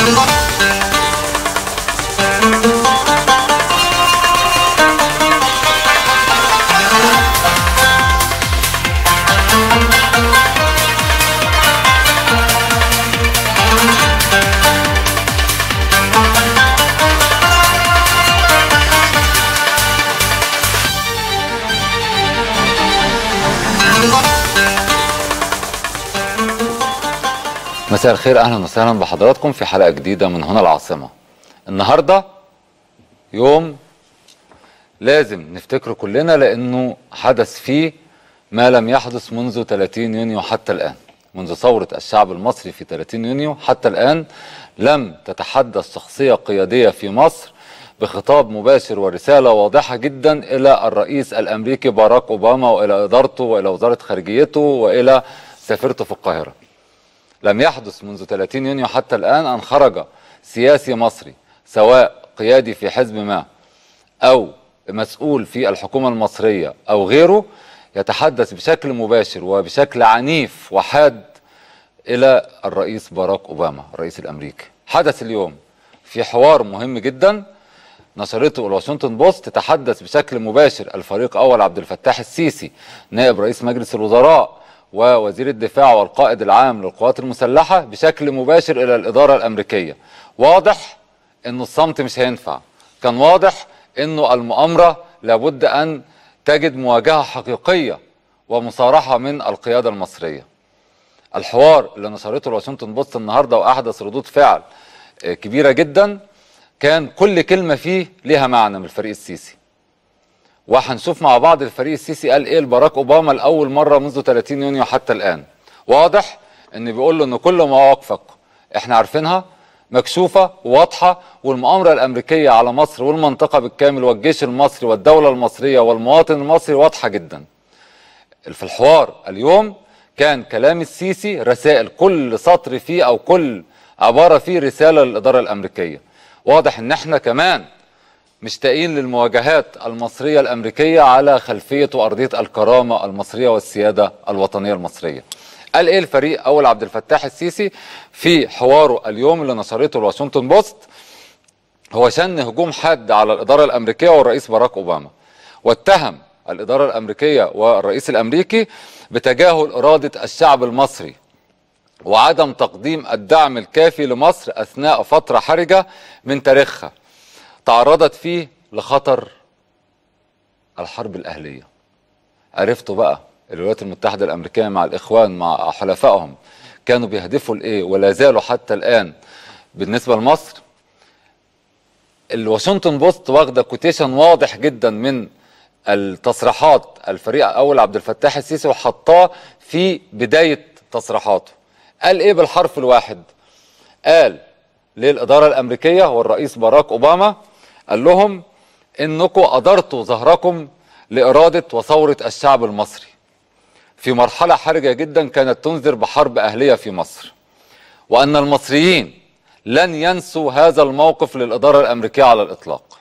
مساء الخير اهلا وسهلا بحضراتكم في حلقه جديده من هنا العاصمه. النهارده يوم لازم نفتكره كلنا لانه حدث فيه ما لم يحدث منذ 30 يونيو حتى الان. منذ ثوره الشعب المصري في 30 يونيو حتى الان لم تتحدث شخصيه قياديه في مصر بخطاب مباشر ورساله واضحه جدا الى الرئيس الامريكي باراك اوباما والى ادارته والى وزاره خارجيته والى سفيرته في القاهره. لم يحدث منذ 30 يونيو حتى الآن أن خرج سياسي مصري سواء قيادي في حزب ما أو مسؤول في الحكومة المصرية أو غيره يتحدث بشكل مباشر وبشكل عنيف وحاد إلى الرئيس باراك أوباما الرئيس الأمريكي حدث اليوم في حوار مهم جدا نشرته الواشنطن بوست تتحدث بشكل مباشر الفريق أول عبد الفتاح السيسي نائب رئيس مجلس الوزراء ووزير الدفاع والقائد العام للقوات المسلحة بشكل مباشر إلى الإدارة الأمريكية واضح أنه الصمت مش هينفع كان واضح أنه المؤامرة لابد أن تجد مواجهة حقيقية ومصارحة من القيادة المصرية الحوار اللي نشرته الواشنطن بوست النهاردة وأحدث ردود فعل كبيرة جدا كان كل كلمة فيه لها معنى من الفريق السيسي وهنشوف مع بعض الفريق السيسي قال ايه لباراك اوباما لاول مره منذ 30 يونيو حتى الان واضح ان بيقول له ان كل مواقفك احنا عارفينها مكشوفه وواضحه والمؤامره الامريكيه على مصر والمنطقه بالكامل والجيش المصري والدوله المصريه والمواطن المصري واضحه جدا في الحوار اليوم كان كلام السيسي رسائل كل سطر فيه او كل عباره فيه رساله للاداره الامريكيه واضح ان احنا كمان مشتاقين للمواجهات المصرية الأمريكية على خلفية وأرضية الكرامة المصرية والسيادة الوطنية المصرية قال إيه الفريق أول عبد الفتاح السيسي في حواره اليوم اللي نشرته الواشنطن بوست هو شن هجوم حاد على الإدارة الأمريكية والرئيس باراك أوباما واتهم الإدارة الأمريكية والرئيس الأمريكي بتجاهل إرادة الشعب المصري وعدم تقديم الدعم الكافي لمصر أثناء فترة حرجة من تاريخها تعرضت فيه لخطر الحرب الأهلية عرفتوا بقى الولايات المتحدة الأمريكية مع الإخوان مع حلفائهم كانوا بيهدفوا لإيه ولا زالوا حتى الآن بالنسبة لمصر الواشنطن بوست واخدة كوتيشن واضح جدا من التصريحات الفريق أول عبد الفتاح السيسي وحطاه في بداية تصريحاته قال إيه بالحرف الواحد قال للإدارة الأمريكية والرئيس باراك أوباما قال لهم إنكم أدرتوا ظهركم لإرادة وثورة الشعب المصري في مرحلة حرجة جدا كانت تنذر بحرب أهلية في مصر وأن المصريين لن ينسوا هذا الموقف للإدارة الأمريكية على الإطلاق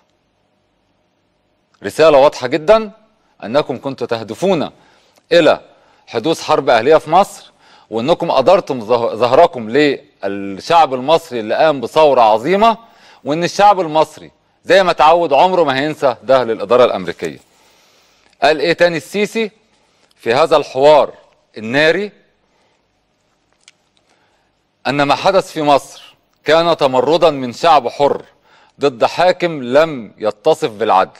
رسالة واضحة جدا أنكم كنتم تهدفون إلى حدوث حرب أهلية في مصر وأنكم أدرتم ظهركم للشعب المصري اللي قام بثورة عظيمة وأن الشعب المصري زي ما تعود عمره ما هينسى ده للإدارة الأمريكية قال إيه تاني السيسي في هذا الحوار الناري أن ما حدث في مصر كان تمردا من شعب حر ضد حاكم لم يتصف بالعدل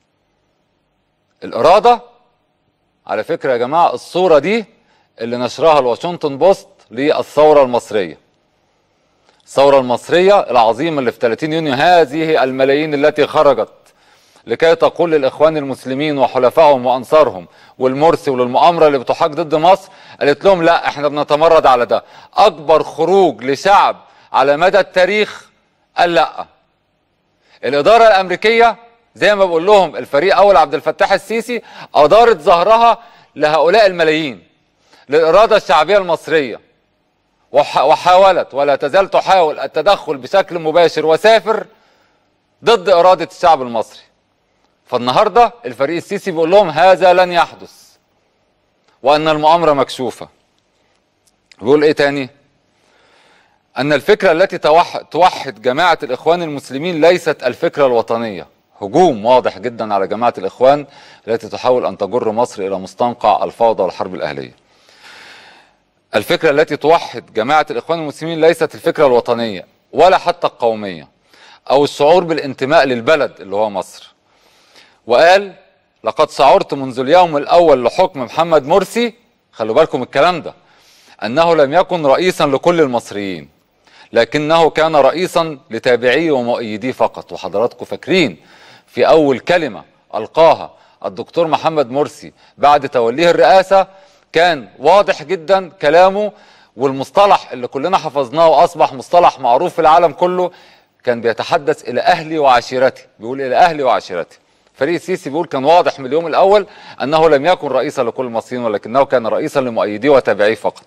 الإرادة على فكرة يا جماعة الصورة دي اللي نشرها الواشنطن بوست للثورة المصرية الثورة المصرية العظيمة اللي في 30 يونيو هذه الملايين التي خرجت لكي تقول للإخوان المسلمين وحلفائهم وأنصارهم والمرسي وللمؤامرة اللي بتحاك ضد مصر قالت لهم لا احنا بنتمرد على ده أكبر خروج لشعب على مدى التاريخ قال لا الإدارة الأمريكية زي ما بقول لهم الفريق أول عبد الفتاح السيسي أدارت ظهرها لهؤلاء الملايين للإرادة الشعبية المصرية وحاولت ولا تزال تحاول التدخل بشكل مباشر وسافر ضد إرادة الشعب المصري فالنهاردة الفريق السيسي بيقول لهم هذا لن يحدث وأن المؤامرة مكشوفة بيقول إيه تاني أن الفكرة التي توح- توحد جماعة الإخوان المسلمين ليست الفكرة الوطنية هجوم واضح جدا على جماعة الإخوان التي تحاول أن تجر مصر إلى مستنقع الفوضى والحرب الأهلية الفكرة التي توحد جماعة الإخوان المسلمين ليست الفكرة الوطنية ولا حتى القومية أو الشعور بالانتماء للبلد اللي هو مصر وقال لقد شعرت منذ اليوم الأول لحكم محمد مرسي خلوا بالكم الكلام ده أنه لم يكن رئيسا لكل المصريين لكنه كان رئيسا لتابعيه ومؤيديه فقط وحضراتكم فاكرين في أول كلمة ألقاها الدكتور محمد مرسي بعد توليه الرئاسة كان واضح جدا كلامه والمصطلح اللي كلنا حفظناه وأصبح مصطلح معروف في العالم كله كان بيتحدث إلى أهلي وعشيرتي بيقول إلى أهلي وعشيرتي فريق السيسي بيقول كان واضح من اليوم الأول أنه لم يكن رئيسا لكل المصريين ولكنه كان رئيسا لمؤيديه وتابعيه فقط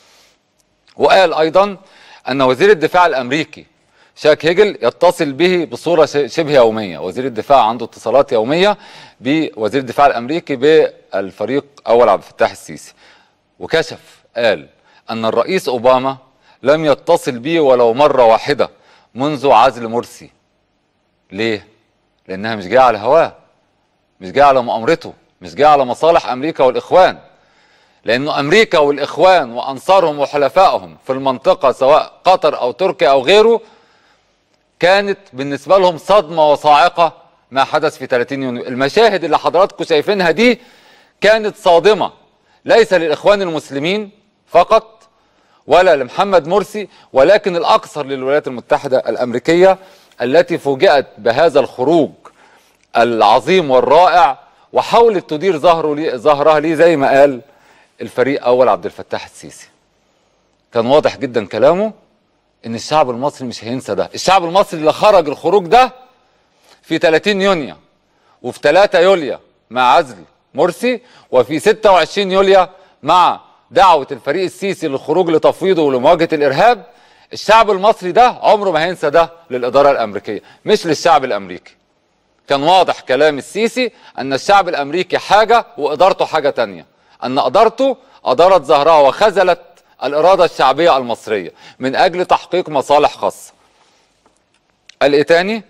وقال ايضا ان وزير الدفاع الامريكي شاك هيجل يتصل به بصوره ش- شبه يوميه، وزير الدفاع عنده اتصالات يوميه بوزير الدفاع الامريكي بالفريق اول عبد الفتاح السيسي. وكشف قال ان الرئيس اوباما لم يتصل به ولو مره واحده منذ عزل مرسي. ليه؟ لانها مش جايه على هواه. مش جايه على مؤامرته، مش جايه على مصالح امريكا والاخوان. لانه امريكا والاخوان وانصارهم وحلفائهم في المنطقه سواء قطر او تركيا او غيره كانت بالنسبه لهم صدمه وصاعقه ما حدث في 30 يونيو المشاهد اللي حضراتكم شايفينها دي كانت صادمه ليس للاخوان المسلمين فقط ولا لمحمد مرسي ولكن الاكثر للولايات المتحده الامريكيه التي فوجئت بهذا الخروج العظيم والرائع وحاولت تدير ظهره لي ظهرها ليه زي ما قال الفريق اول عبد الفتاح السيسي كان واضح جدا كلامه ان الشعب المصري مش هينسى ده الشعب المصري اللي خرج الخروج ده في 30 يونيو وفي 3 يوليو مع عزل مرسي وفي 26 يوليو مع دعوة الفريق السيسي للخروج لتفويضه ولمواجهة الإرهاب الشعب المصري ده عمره ما هينسى ده للإدارة الأمريكية مش للشعب الأمريكي كان واضح كلام السيسي أن الشعب الأمريكي حاجة وإدارته حاجة تانية أن إدارته أدارت ظهرها وخذلت الإرادة الشعبية المصرية من أجل تحقيق مصالح خاصة قال إيه تاني؟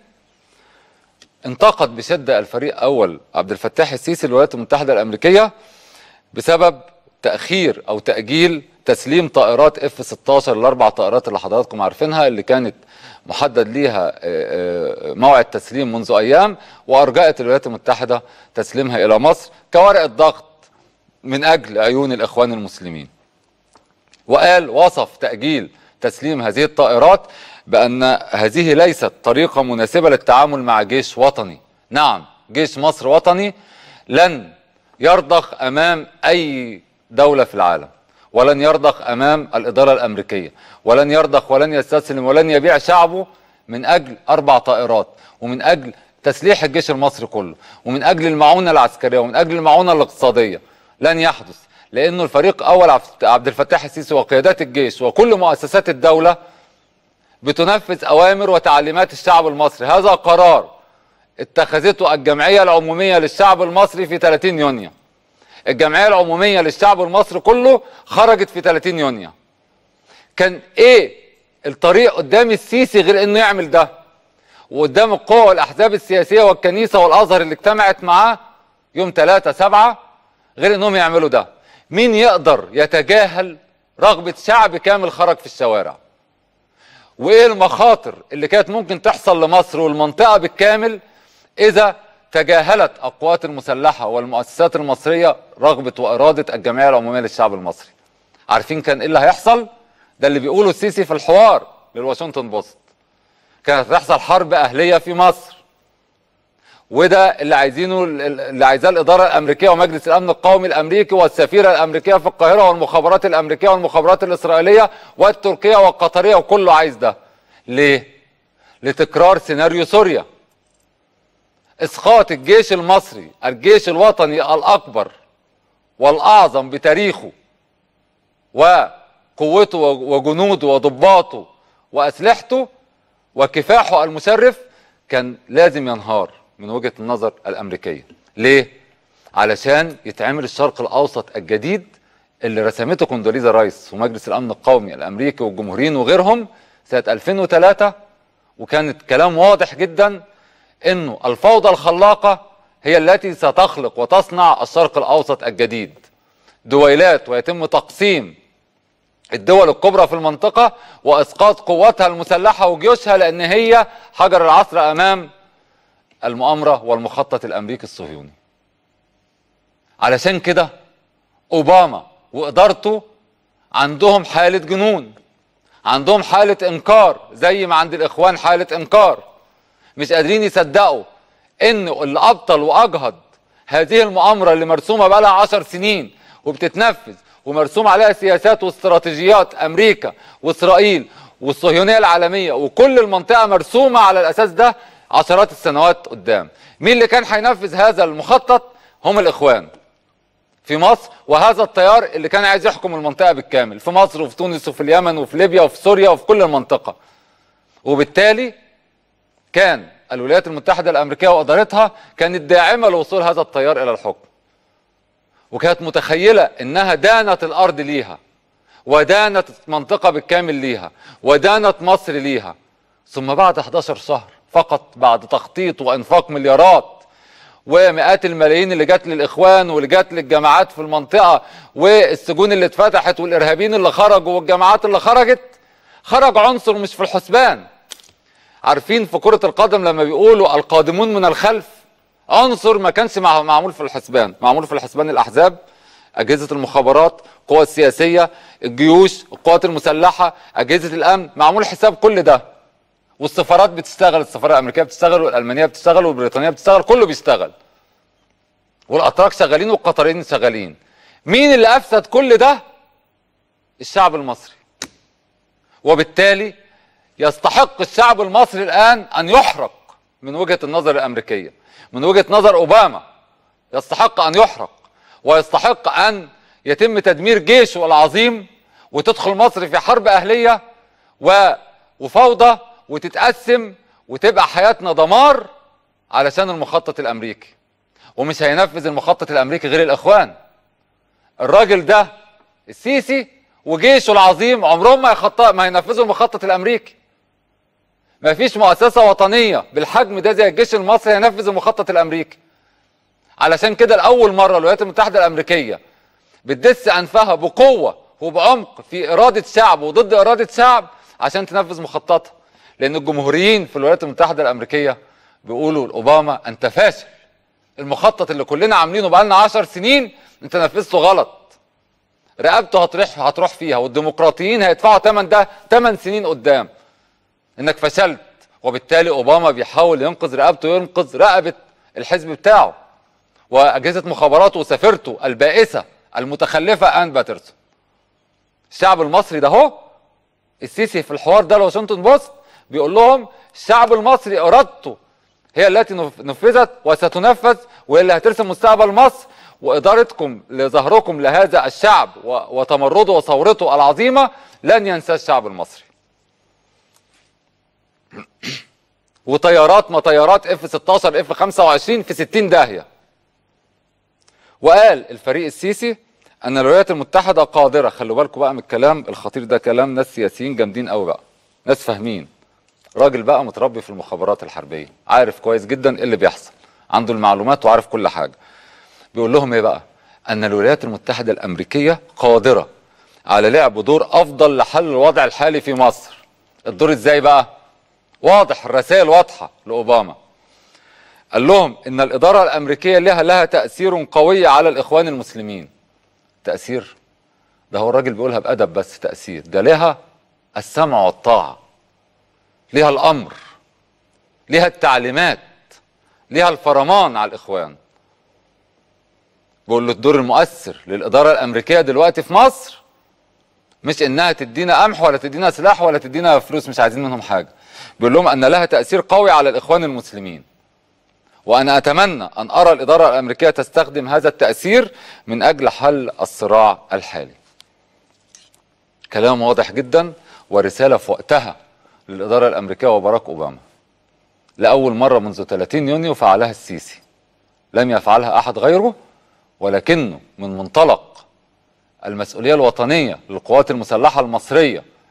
انتقد بشدة الفريق أول عبد الفتاح السيسي للولايات المتحدة الأمريكية بسبب تأخير أو تأجيل تسليم طائرات اف 16 الاربع طائرات اللي حضراتكم عارفينها اللي كانت محدد ليها آه، آه، موعد تسليم منذ ايام وارجأت الولايات المتحده تسليمها الى مصر كورقه ضغط من اجل عيون الاخوان المسلمين. وقال وصف تأجيل تسليم هذه الطائرات بأن هذه ليست طريقة مناسبة للتعامل مع جيش وطني نعم جيش مصر وطني لن يرضخ أمام أي دولة في العالم ولن يرضخ أمام الإدارة الأمريكية ولن يرضخ ولن يستسلم ولن يبيع شعبه من أجل أربع طائرات ومن أجل تسليح الجيش المصري كله ومن أجل المعونة العسكرية ومن أجل المعونة الاقتصادية لن يحدث لانه الفريق اول عبد- عبد الفتاح السيسي وقيادات الجيش وكل مؤسسات الدوله بتنفذ اوامر وتعليمات الشعب المصري هذا قرار اتخذته الجمعيه العموميه للشعب المصري في 30 يونيو الجمعيه العموميه للشعب المصري كله خرجت في 30 يونيو كان ايه الطريق قدام السيسي غير انه يعمل ده وقدام القوى والاحزاب السياسيه والكنيسه والازهر اللي اجتمعت معاه يوم 3 7 غير انهم يعملوا ده مين يقدر يتجاهل رغبه شعب كامل خرج في الشوارع وايه المخاطر اللي كانت ممكن تحصل لمصر والمنطقه بالكامل اذا تجاهلت القوات المسلحه والمؤسسات المصريه رغبه واراده الجمعيه العموميه للشعب المصري عارفين كان ايه اللي هيحصل ده اللي بيقوله السيسي في الحوار للواشنطن بوست كانت هتحصل حرب اهليه في مصر وده اللي عايزينه اللي عايزاه الاداره الامريكيه ومجلس الامن القومي الامريكي والسفيره الامريكيه في القاهره والمخابرات الامريكيه والمخابرات الاسرائيليه والتركيه والقطريه وكله عايز ده. ليه؟ لتكرار سيناريو سوريا. اسقاط الجيش المصري، الجيش الوطني الاكبر والاعظم بتاريخه وقوته وجنوده وضباطه واسلحته وكفاحه المشرف كان لازم ينهار من وجهة النظر الأمريكية ليه؟ علشان يتعمل الشرق الأوسط الجديد اللي رسمته كوندوليزا رايس ومجلس الأمن القومي الأمريكي والجمهوريين وغيرهم سنة 2003 وكانت كلام واضح جدا انه الفوضى الخلاقة هي التي ستخلق وتصنع الشرق الاوسط الجديد دويلات ويتم تقسيم الدول الكبرى في المنطقة واسقاط قواتها المسلحة وجيوشها لان هي حجر العصر امام المؤامرة والمخطط الامريكي الصهيوني علشان كده اوباما وادارته عندهم حالة جنون عندهم حالة انكار زي ما عند الاخوان حالة انكار مش قادرين يصدقوا ان اللي ابطل واجهض هذه المؤامرة اللي مرسومة بقى لها عشر سنين وبتتنفذ ومرسوم عليها سياسات واستراتيجيات امريكا واسرائيل والصهيونية العالمية وكل المنطقة مرسومة على الاساس ده عشرات السنوات قدام مين اللي كان هينفذ هذا المخطط هم الاخوان في مصر وهذا التيار اللي كان عايز يحكم المنطقة بالكامل في مصر وفي تونس وفي اليمن وفي ليبيا وفي سوريا وفي كل المنطقة وبالتالي كان الولايات المتحدة الأمريكية وإدارتها كانت داعمة لوصول هذا التيار إلى الحكم وكانت متخيلة إنها دانت الأرض ليها ودانت المنطقة بالكامل ليها ودانت مصر ليها ثم بعد 11 شهر فقط بعد تخطيط وإنفاق مليارات ومئات الملايين اللي جت للاخوان واللي جت للجماعات في المنطقه والسجون اللي اتفتحت والارهابيين اللي خرجوا والجماعات اللي خرجت خرج عنصر مش في الحسبان عارفين في كره القدم لما بيقولوا القادمون من الخلف عنصر ما كانش معمول في الحسبان معمول في الحسبان الاحزاب اجهزه المخابرات القوى السياسيه الجيوش القوات المسلحه اجهزه الامن معمول حساب كل ده والسفارات بتشتغل السفاره الامريكيه بتشتغل والالمانيه بتشتغل والبريطانيه بتشتغل كله بيشتغل والاتراك شغالين والقطريين شغالين مين اللي افسد كل ده الشعب المصري وبالتالي يستحق الشعب المصري الان ان يحرق من وجهه النظر الامريكيه من وجهه نظر اوباما يستحق ان يحرق ويستحق ان يتم تدمير جيشه العظيم وتدخل مصر في حرب اهليه وفوضى وتتقسم وتبقى حياتنا دمار علشان المخطط الامريكي ومش هينفذ المخطط الامريكي غير الاخوان الراجل ده السيسي وجيشه العظيم عمرهم ما يخطط ما ينفذوا المخطط الامريكي ما فيش مؤسسه وطنيه بالحجم ده زي الجيش المصري هينفذ المخطط الامريكي علشان كده لاول مره الولايات المتحده الامريكيه بتدس انفها بقوه وبعمق في اراده شعب وضد اراده شعب عشان تنفذ مخططها لان الجمهوريين في الولايات المتحده الامريكيه بيقولوا لاوباما انت فاشل المخطط اللي كلنا عاملينه بقالنا 10 سنين انت نفذته غلط رقبته هتروح هتروح فيها والديمقراطيين هيدفعوا ثمن ده 8 سنين قدام انك فشلت وبالتالي اوباما بيحاول ينقذ رقبته ينقذ رقبه الحزب بتاعه واجهزه مخابراته وسفيرته البائسه المتخلفه ان باترسون الشعب المصري ده هو السيسي في الحوار ده لواشنطن بوست بيقول لهم الشعب المصري ارادته هي التي نفذت وستنفذ وهي اللي هترسم مستقبل مصر وادارتكم لظهركم لهذا الشعب وتمرده وثورته العظيمه لن ينسى الشعب المصري. وطيارات ما طيارات اف 16 اف 25 في 60 داهيه. وقال الفريق السيسي ان الولايات المتحده قادره خلوا بالكم بقى من الكلام الخطير ده كلام ناس سياسيين جامدين قوي بقى ناس فاهمين راجل بقى متربي في المخابرات الحربيه عارف كويس جدا ايه اللي بيحصل عنده المعلومات وعارف كل حاجه بيقول لهم ايه بقى ان الولايات المتحده الامريكيه قادره على لعب دور افضل لحل الوضع الحالي في مصر الدور ازاي بقى واضح الرسائل واضحه لاوباما قال لهم ان الاداره الامريكيه لها لها تاثير قوي على الاخوان المسلمين تاثير ده هو الراجل بيقولها بادب بس تاثير ده لها السمع والطاعه ليها الامر ليها التعليمات ليها الفرمان على الاخوان بقول له الدور المؤثر للاداره الامريكيه دلوقتي في مصر مش انها تدينا قمح ولا تدينا سلاح ولا تدينا فلوس مش عايزين منهم حاجه بيقول لهم ان لها تاثير قوي على الاخوان المسلمين وانا اتمنى ان ارى الاداره الامريكيه تستخدم هذا التاثير من اجل حل الصراع الحالي كلام واضح جدا ورساله في وقتها للإدارة الأمريكية وباراك أوباما لأول مرة منذ 30 يونيو فعلها السيسي لم يفعلها أحد غيره ولكنه من منطلق المسؤولية الوطنية للقوات المسلحة المصرية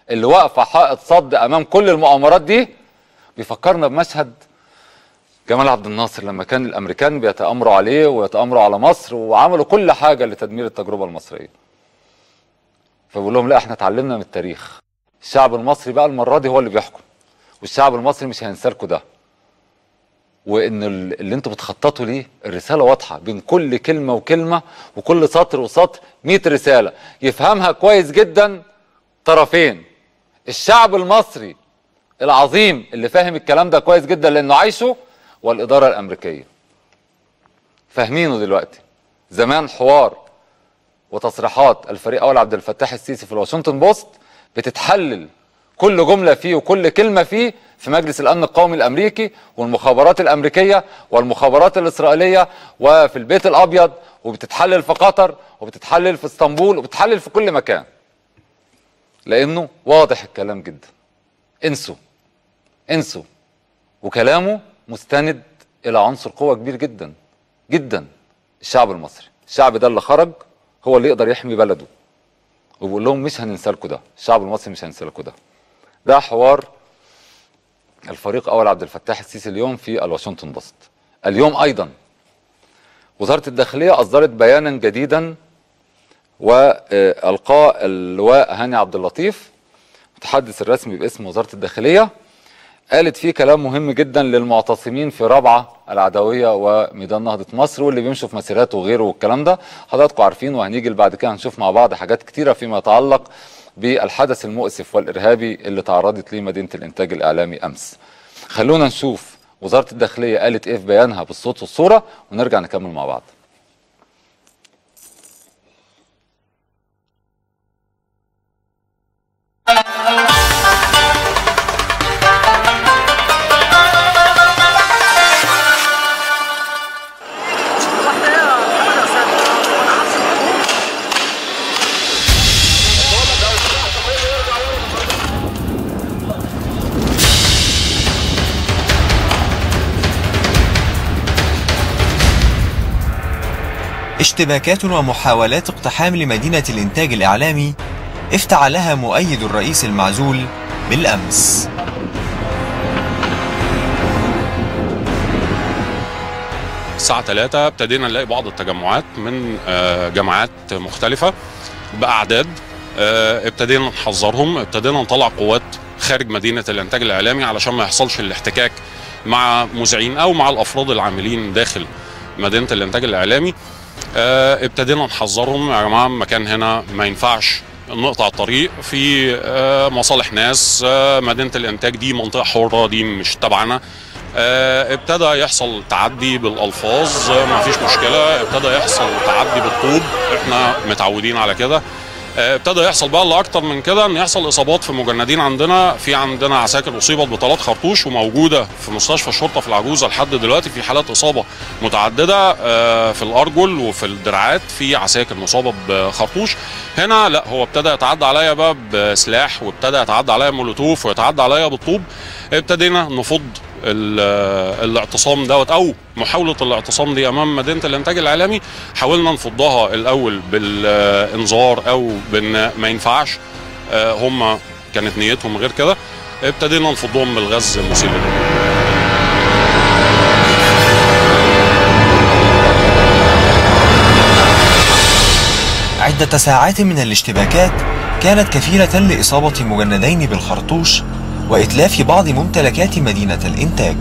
اللي واقفه حائط صد امام كل المؤامرات دي بيفكرنا بمشهد جمال عبد الناصر لما كان الامريكان بيتامروا عليه ويتامروا على مصر وعملوا كل حاجه لتدمير التجربه المصريه فبقول لهم لا احنا اتعلمنا من التاريخ الشعب المصري بقى المره دي هو اللي بيحكم والشعب المصري مش هينسى لكم ده وان ال- اللي انتوا بتخططوا ليه الرساله واضحه بين كل كلمه وكلمه وكل سطر وسطر 100 رساله يفهمها كويس جدا طرفين الشعب المصري العظيم اللي فاهم الكلام ده كويس جدا لانه عايشه والاداره الامريكيه فاهمينه دلوقتي زمان حوار وتصريحات الفريق اول عبد الفتاح السيسي في الواشنطن بوست بتتحلل كل جمله فيه وكل كلمه فيه في مجلس الامن القومي الامريكي والمخابرات الامريكيه والمخابرات الاسرائيليه وفي البيت الابيض وبتتحلل في قطر وبتتحلل في اسطنبول وبتتحلل في كل مكان لانه واضح الكلام جدا انسوا انسوا وكلامه مستند الى عنصر قوه كبير جدا جدا الشعب المصري الشعب ده اللي خرج هو اللي يقدر يحمي بلده وبيقول لهم مش هننسى لكم ده الشعب المصري مش هينسى لكم ده ده حوار الفريق اول عبد الفتاح السيسي اليوم في الواشنطن بوست اليوم ايضا وزاره الداخليه اصدرت بيانا جديدا والقاه اللواء هاني عبد اللطيف المتحدث الرسمي باسم وزاره الداخليه قالت فيه كلام مهم جدا للمعتصمين في رابعه العدويه وميدان نهضه مصر واللي بيمشوا في مسيرات وغيره والكلام ده حضراتكم عارفين وهنيجي بعد كده هنشوف مع بعض حاجات كتيره فيما يتعلق بالحدث المؤسف والارهابي اللي تعرضت ليه مدينه الانتاج الاعلامي امس. خلونا نشوف وزاره الداخليه قالت ايه في بيانها بالصوت والصوره ونرجع نكمل مع بعض. اشتباكات ومحاولات اقتحام لمدينة الإنتاج الإعلامي افتعلها مؤيد الرئيس المعزول بالأمس الساعة 3 ابتدينا نلاقي بعض التجمعات من آه، جماعات مختلفة بأعداد آه، ابتدينا نحذرهم ابتدينا نطلع قوات خارج مدينة الإنتاج الإعلامي علشان ما يحصلش الاحتكاك مع مذيعين أو مع الأفراد العاملين داخل مدينة الإنتاج الإعلامي آه، ابتدينا نحذرهم يا جماعة المكان هنا ما ينفعش نقطع الطريق في آه، مصالح ناس آه، مدينة الإنتاج دي منطقة حرة دي مش تبعنا آه، ابتدى يحصل تعدي بالالفاظ آه، ما فيش مشكله ابتدى يحصل تعدي بالطوب احنا متعودين على كده آه، ابتدى يحصل بقى اللي اكتر من كده ان يحصل اصابات في مجندين عندنا في عندنا عساكر اصيبت بطلات خرطوش وموجوده في مستشفى الشرطه في العجوزه لحد دلوقتي في حالات اصابه متعدده آه، في الارجل وفي الدراعات في عساكر مصابه بخرطوش هنا لا هو ابتدى يتعدى عليا بقى بسلاح وابتدى يتعدى عليا مولوتوف ويتعدى عليا بالطوب ابتدينا نفض ال- الاعتصام دوت او محاوله الاعتصام دي امام مدينه الانتاج الاعلامي حاولنا نفضها الاول بالانذار او بان ما ينفعش آه، هم كانت نيتهم غير كده ابتدينا نفضهم بالغاز المسيل للنار. عدة ساعات من الاشتباكات كانت كفيلة لإصابة مجندين بالخرطوش وإتلاف بعض ممتلكات مدينة الإنتاج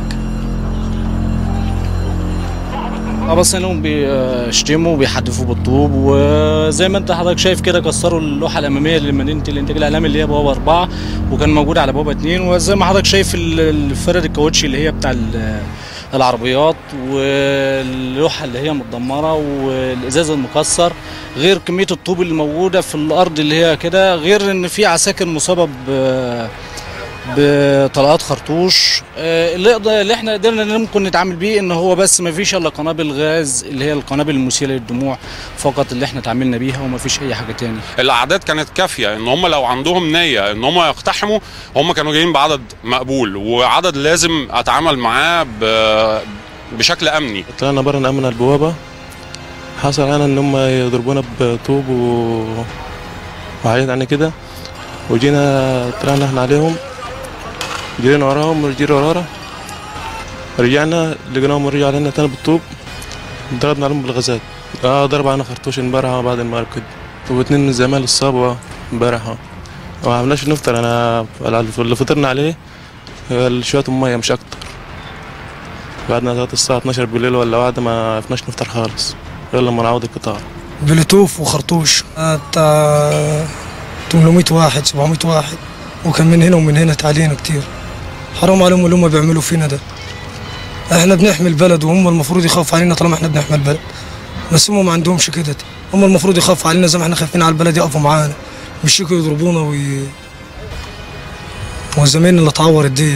اه بس انهم بيشتموا وبيحدفوا بالطوب وزي ما انت حضرتك شايف كده كسروا اللوحه الاماميه لمدينه الانتاج الاعلامي اللي هي بوابه اربعه وكان موجود على بوابه اتنين وزي ما حضرتك شايف ال- الفرد الكاوتشي اللي هي بتاع ال- العربيات واللوحه اللي هي متدمره والازاز المكسر غير كميه الطوب اللي موجوده في الارض اللي هي كده غير ان في عساكر مصابه ب بطلقات خرطوش آه، اللي يقدر اللي احنا قدرنا ان ممكن نتعامل بيه ان هو بس ما فيش الا قنابل غاز اللي هي القنابل المسيله للدموع فقط اللي احنا تعاملنا بيها وما فيش اي حاجه تاني الاعداد كانت كافيه ان هم لو عندهم نيه ان هم يقتحموا هم كانوا جايين بعدد مقبول وعدد لازم اتعامل معاه ب- بشكل امني طلعنا بره نأمن البوابة حصل علينا ان هم يضربونا بطوب و... وحاجات يعني كده وجينا طلعنا احنا عليهم جرينا وراهم والجري ورانا رجعنا لقيناهم رجعوا علينا تاني بالطوب ضربنا عليهم بالغازات اه ضرب علينا خرطوش امبارح بعد المغرب كده واتنين من زمايل اتصابوا امبارح اه وما عملناش نفطر انا اللي فطرنا عليه شوية مية مش أكتر بعدنا لغاية الساعة 12 بالليل ولا بعد ما عرفناش نفطر خالص غير لما نعوض القطار بلوتوف وخرطوش بتاع 800 واحد 700 واحد وكان من هنا ومن هنا تعلينا كتير حرام عليهم اللي هم بيعملوا فينا ده احنا بنحمي البلد وهم المفروض يخافوا علينا طالما احنا بنحمي البلد بس هم ما عندهمش كده هم المفروض يخافوا علينا زي ما احنا خايفين على البلد يقفوا معانا مش يجوا يضربونا وي... والزمايل اللي اتعورت دي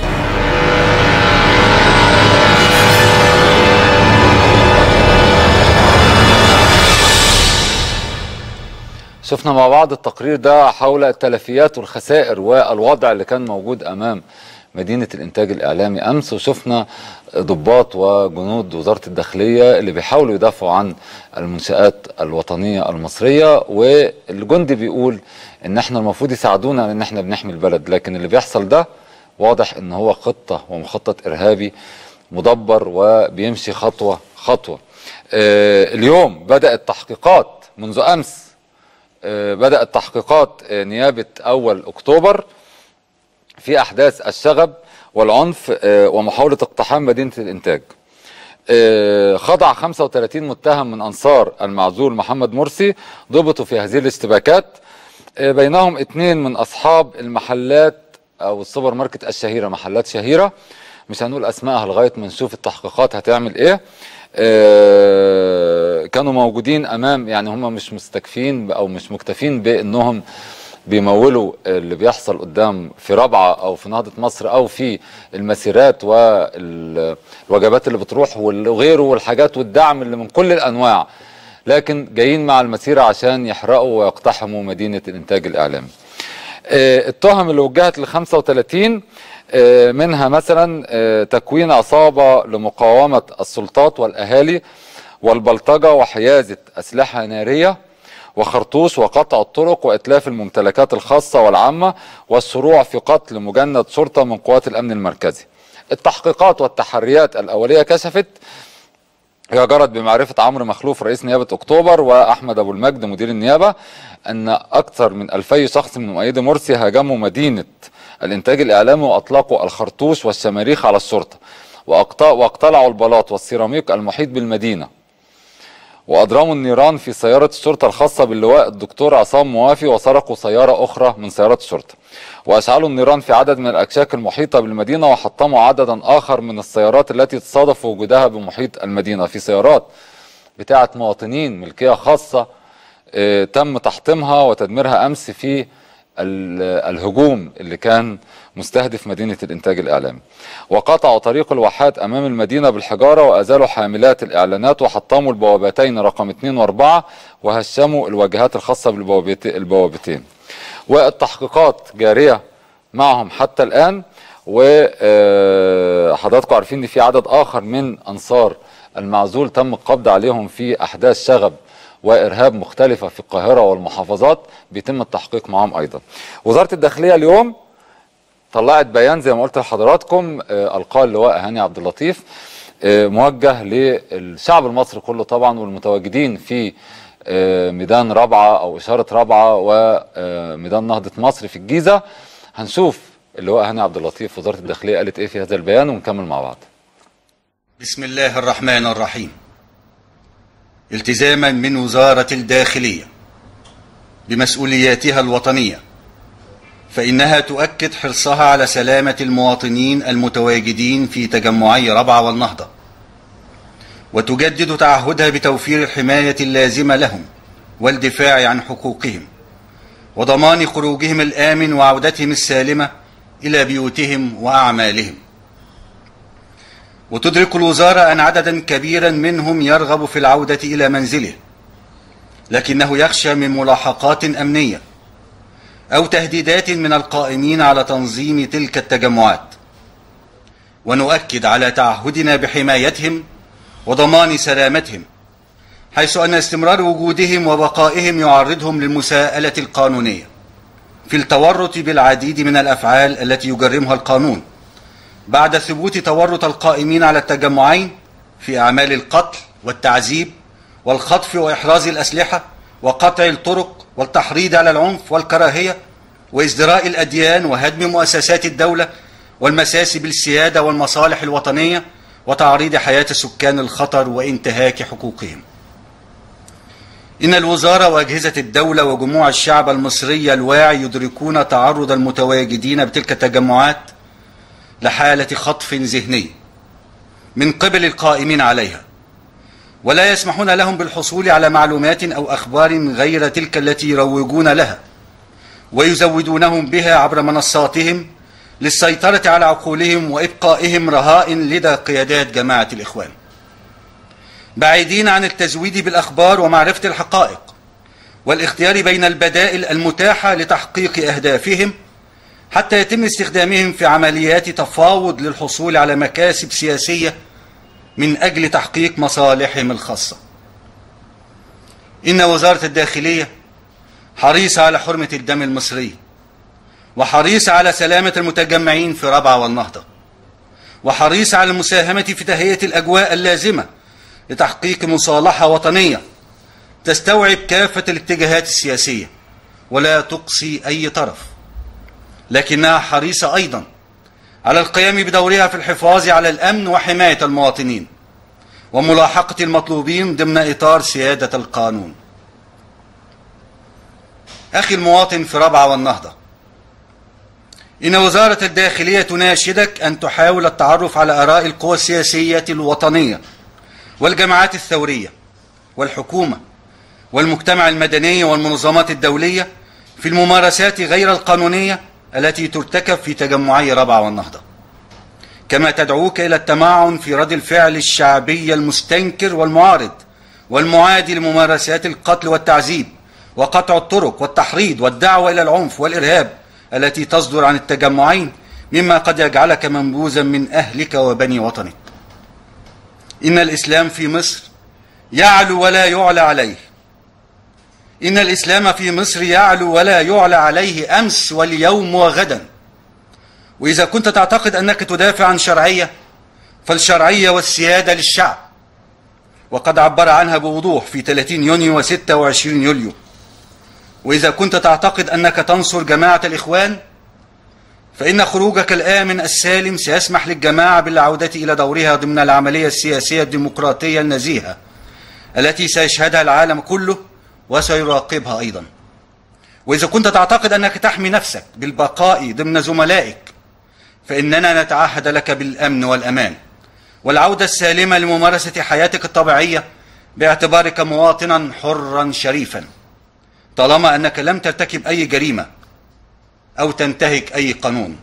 شفنا مع بعض التقرير ده حول التلفيات والخسائر والوضع اللي كان موجود امام مدينه الانتاج الاعلامي امس وشفنا ضباط وجنود وزاره الداخليه اللي بيحاولوا يدافعوا عن المنشات الوطنيه المصريه والجندي بيقول ان احنا المفروض يساعدونا ان احنا بنحمي البلد لكن اللي بيحصل ده واضح ان هو خطه ومخطط ارهابي مدبر وبيمشي خطوه خطوه آه اليوم بدات تحقيقات منذ امس آه بدات تحقيقات آه نيابه اول اكتوبر في احداث الشغب والعنف ومحاوله اقتحام مدينه الانتاج خضع 35 متهم من انصار المعزول محمد مرسي ضبطوا في هذه الاشتباكات بينهم اثنين من اصحاب المحلات او السوبر ماركت الشهيره محلات شهيره مش هنقول اسمائها لغايه ما نشوف التحقيقات هتعمل ايه كانوا موجودين امام يعني هم مش مستكفين او مش مكتفين بانهم بيمولوا اللي بيحصل قدام في رابعه او في نهضه مصر او في المسيرات والوجبات اللي بتروح وغيره والحاجات والدعم اللي من كل الانواع لكن جايين مع المسيره عشان يحرقوا ويقتحموا مدينه الانتاج الاعلامي. التهم اللي وجهت ل 35 منها مثلا تكوين عصابه لمقاومه السلطات والاهالي والبلطجه وحيازه اسلحه ناريه وخرطوش وقطع الطرق وإتلاف الممتلكات الخاصة والعامة والشروع في قتل مجند شرطة من قوات الأمن المركزي التحقيقات والتحريات الأولية كشفت هي جرت بمعرفة عمرو مخلوف رئيس نيابة أكتوبر وأحمد أبو المجد مدير النيابة أن أكثر من ألفي شخص من مؤيدي مرسي هاجموا مدينة الإنتاج الإعلامي وأطلقوا الخرطوش والشماريخ على الشرطة واقتلعوا البلاط والسيراميك المحيط بالمدينة واضرموا النيران في سياره الشرطه الخاصه باللواء الدكتور عصام موافي وسرقوا سياره اخرى من سيارات الشرطه واشعلوا النيران في عدد من الاكشاك المحيطه بالمدينه وحطموا عددا اخر من السيارات التي تصادف وجودها بمحيط المدينه في سيارات بتاعه مواطنين ملكيه خاصه اه تم تحطيمها وتدميرها امس في الهجوم اللي كان مستهدف مدينة الإنتاج الإعلامي وقطعوا طريق الواحات أمام المدينة بالحجارة وأزالوا حاملات الإعلانات وحطموا البوابتين رقم 2 و4 وهشموا الواجهات الخاصة بالبوابتين والتحقيقات جارية معهم حتى الآن وحضراتكم عارفين ان في عدد آخر من أنصار المعزول تم القبض عليهم في أحداث شغب وارهاب مختلفه في القاهره والمحافظات بيتم التحقيق معهم ايضا. وزاره الداخليه اليوم طلعت بيان زي ما قلت لحضراتكم القاه اللواء هاني عبد اللطيف موجه للشعب المصري كله طبعا والمتواجدين في ميدان رابعه او اشاره رابعه وميدان نهضه مصر في الجيزه هنشوف اللواء هاني عبد اللطيف وزاره الداخليه قالت ايه في هذا البيان ونكمل مع بعض. بسم الله الرحمن الرحيم. التزاما من وزاره الداخليه بمسؤولياتها الوطنيه فانها تؤكد حرصها على سلامه المواطنين المتواجدين في تجمعي ربعه والنهضه وتجدد تعهدها بتوفير الحمايه اللازمه لهم والدفاع عن حقوقهم وضمان خروجهم الامن وعودتهم السالمه الى بيوتهم واعمالهم وتدرك الوزارة أن عددا كبيرا منهم يرغب في العودة إلى منزله لكنه يخشى من ملاحقات أمنية أو تهديدات من القائمين على تنظيم تلك التجمعات ونؤكد على تعهدنا بحمايتهم وضمان سلامتهم حيث أن استمرار وجودهم وبقائهم يعرضهم للمساءلة القانونية في التورط بالعديد من الافعال التي يجرمها القانون بعد ثبوت تورط القائمين على التجمعين في اعمال القتل والتعذيب والخطف واحراز الاسلحه وقطع الطرق والتحريض على العنف والكراهيه وازدراء الاديان وهدم مؤسسات الدوله والمساس بالسياده والمصالح الوطنيه وتعريض حياه السكان الخطر وانتهاك حقوقهم إن الوزارة وأجهزة الدولة وجموع الشعب المصري الواعي يدركون تعرض المتواجدين بتلك التجمعات لحالة خطف ذهني من قبل القائمين عليها ولا يسمحون لهم بالحصول على معلومات أو أخبار غير تلك التي يروجون لها ويزودونهم بها عبر منصاتهم للسيطرة على عقولهم وإبقائهم رهائن لدى قيادات جماعة الإخوان بعيدين عن التزويد بالأخبار ومعرفة الحقائق والاختيار بين البدائل المتاحة لتحقيق أهدافهم حتى يتم استخدامهم في عمليات تفاوض للحصول على مكاسب سياسية من أجل تحقيق مصالحهم الخاصة إن وزارة الداخلية حريصة على حرمة الدم المصري وحريصة على سلامة المتجمعين في ربعة والنهضة وحريصة على المساهمة في تهيئة الأجواء اللازمة لتحقيق مصالحة وطنية تستوعب كافة الاتجاهات السياسية ولا تقصي أي طرف لكنها حريصة أيضا على القيام بدورها في الحفاظ على الأمن وحماية المواطنين وملاحقة المطلوبين ضمن إطار سيادة القانون أخي المواطن في ربعة والنهضة إن وزارة الداخلية تناشدك أن تحاول التعرف على آراء القوى السياسية الوطنية والجماعات الثورية والحكومة والمجتمع المدني والمنظمات الدولية في الممارسات غير القانونية التي ترتكب في تجمعي ربعة والنهضة كما تدعوك إلى التمعن في رد الفعل الشعبي المستنكر والمعارض والمعادي لممارسات القتل والتعذيب وقطع الطرق والتحريض والدعوة إلى العنف والإرهاب التي تصدر عن التجمعين مما قد يجعلك منبوذا من أهلك وبني وطنك إن الإسلام في مصر يعلو ولا يعلى عليه إن الإسلام في مصر يعلو ولا يعلى عليه أمس واليوم وغدا وإذا كنت تعتقد أنك تدافع عن شرعية فالشرعية والسيادة للشعب وقد عبر عنها بوضوح في 30 يونيو و26 يوليو وإذا كنت تعتقد أنك تنصر جماعة الإخوان فإن خروجك الآمن السالم سيسمح للجماعة بالعودة إلى دورها ضمن العملية السياسية الديمقراطية النزيهة التي سيشهدها العالم كله وسيراقبها أيضا وإذا كنت تعتقد أنك تحمي نفسك بالبقاء ضمن زملائك فإننا نتعهد لك بالأمن والأمان والعودة السالمة لممارسة حياتك الطبيعية باعتبارك مواطنا حرا شريفا طالما أنك لم ترتكب أي جريمة أو تنتهك أي قانون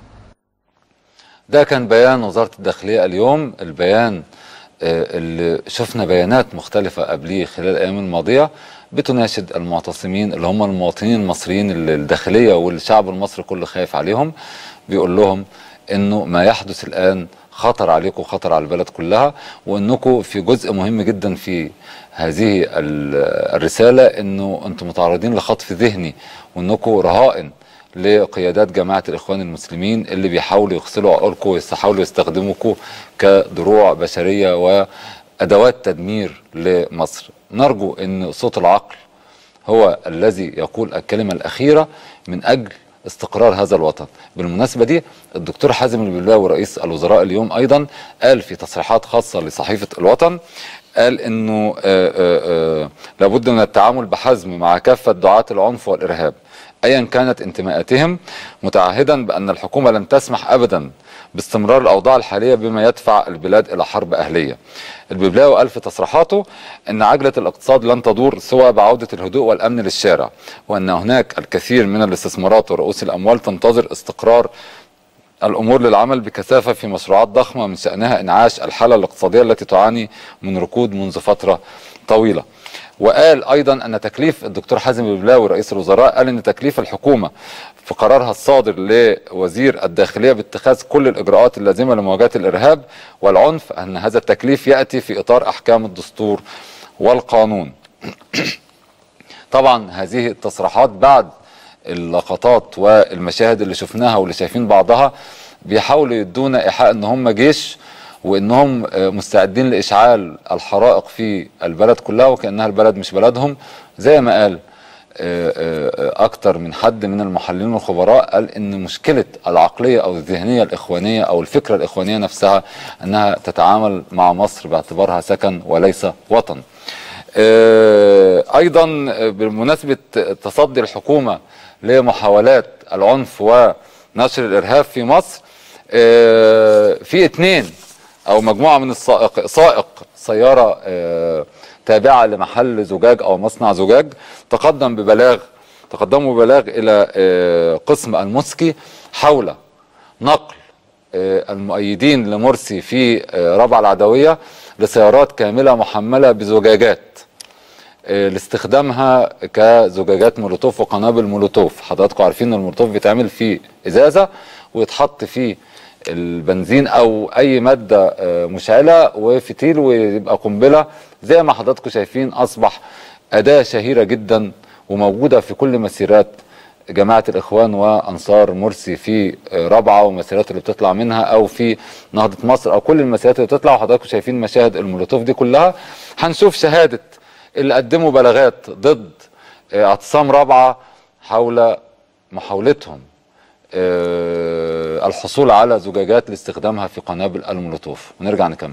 ده كان بيان وزارة الداخلية اليوم البيان آه، اللي شفنا بيانات مختلفة قبليه خلال الأيام الماضية بتناشد المعتصمين اللي هم المواطنين المصريين اللي الداخلية والشعب المصري كله خايف عليهم بيقول لهم انه ما يحدث الآن خطر عليكم خطر على البلد كلها وانكم في جزء مهم جدا في هذه ال- الرسالة انه انتم متعرضين لخطف ذهني وانكم رهائن لقيادات جماعة الإخوان المسلمين اللي بيحاولوا يغسلوا عقولكم ويحاولوا يستخدموكم كدروع بشرية وأدوات تدمير لمصر نرجو أن صوت العقل هو الذي يقول الكلمة الأخيرة من أجل استقرار هذا الوطن بالمناسبة دي الدكتور حازم البلباوي رئيس الوزراء اليوم أيضا قال في تصريحات خاصة لصحيفة الوطن قال انه آه، آه، آه، لابد من التعامل بحزم مع كافه دعاة العنف والارهاب ايا كانت انتماءاتهم متعهدا بان الحكومه لن تسمح ابدا باستمرار الاوضاع الحاليه بما يدفع البلاد الى حرب اهليه. الببلاوي قال في تصريحاته ان عجله الاقتصاد لن تدور سوى بعوده الهدوء والامن للشارع وان هناك الكثير من الاستثمارات ورؤوس الاموال تنتظر استقرار الامور للعمل بكثافه في مشروعات ضخمه من شانها انعاش الحاله الاقتصاديه التي تعاني من ركود منذ فتره طويله. وقال ايضا ان تكليف الدكتور حازم البلاوي رئيس الوزراء قال ان تكليف الحكومه في قرارها الصادر لوزير الداخليه باتخاذ كل الاجراءات اللازمه لمواجهه الارهاب والعنف ان هذا التكليف ياتي في اطار احكام الدستور والقانون. طبعا هذه التصريحات بعد اللقطات والمشاهد اللي شفناها واللي شايفين بعضها بيحاولوا يدونا ايحاء ان هم جيش وانهم آه، مستعدين لاشعال الحرائق في البلد كلها وكانها البلد مش بلدهم زي ما قال آه، آه، اكتر من حد من المحللين والخبراء قال ان مشكله العقليه او الذهنيه الاخوانيه او الفكره الاخوانيه نفسها انها تتعامل مع مصر باعتبارها سكن وليس وطن. آه، ايضا بمناسبه تصدي الحكومه لمحاولات العنف ونشر الارهاب في مصر آه، في اتنين او مجموعه من السائق سائق سياره آه، تابعه لمحل زجاج او مصنع زجاج تقدم ببلاغ تقدموا ببلاغ الى آه، قسم المسكي حول نقل آه، المؤيدين لمرسي في آه، ربع العدويه لسيارات كامله محمله بزجاجات آه، لاستخدامها كزجاجات مولوتوف وقنابل مولوتوف حضراتكم عارفين ان المولوتوف بيتعمل في ازازه ويتحط فيه البنزين او اي ماده آه، مشعله وفتيل ويبقى قنبله زي ما حضراتكم شايفين اصبح اداه شهيره جدا وموجوده في كل مسيرات جماعه الاخوان وانصار مرسي في آه، رابعه والمسيرات اللي بتطلع منها او في نهضه مصر او كل المسيرات اللي بتطلع وحضراتكم شايفين مشاهد المولوتوف دي كلها هنشوف شهاده اللي قدموا بلاغات ضد آه، اعتصام رابعه حول محاولتهم آه، الحصول على زجاجات لاستخدامها في قنابل المولوتوف ونرجع نكمل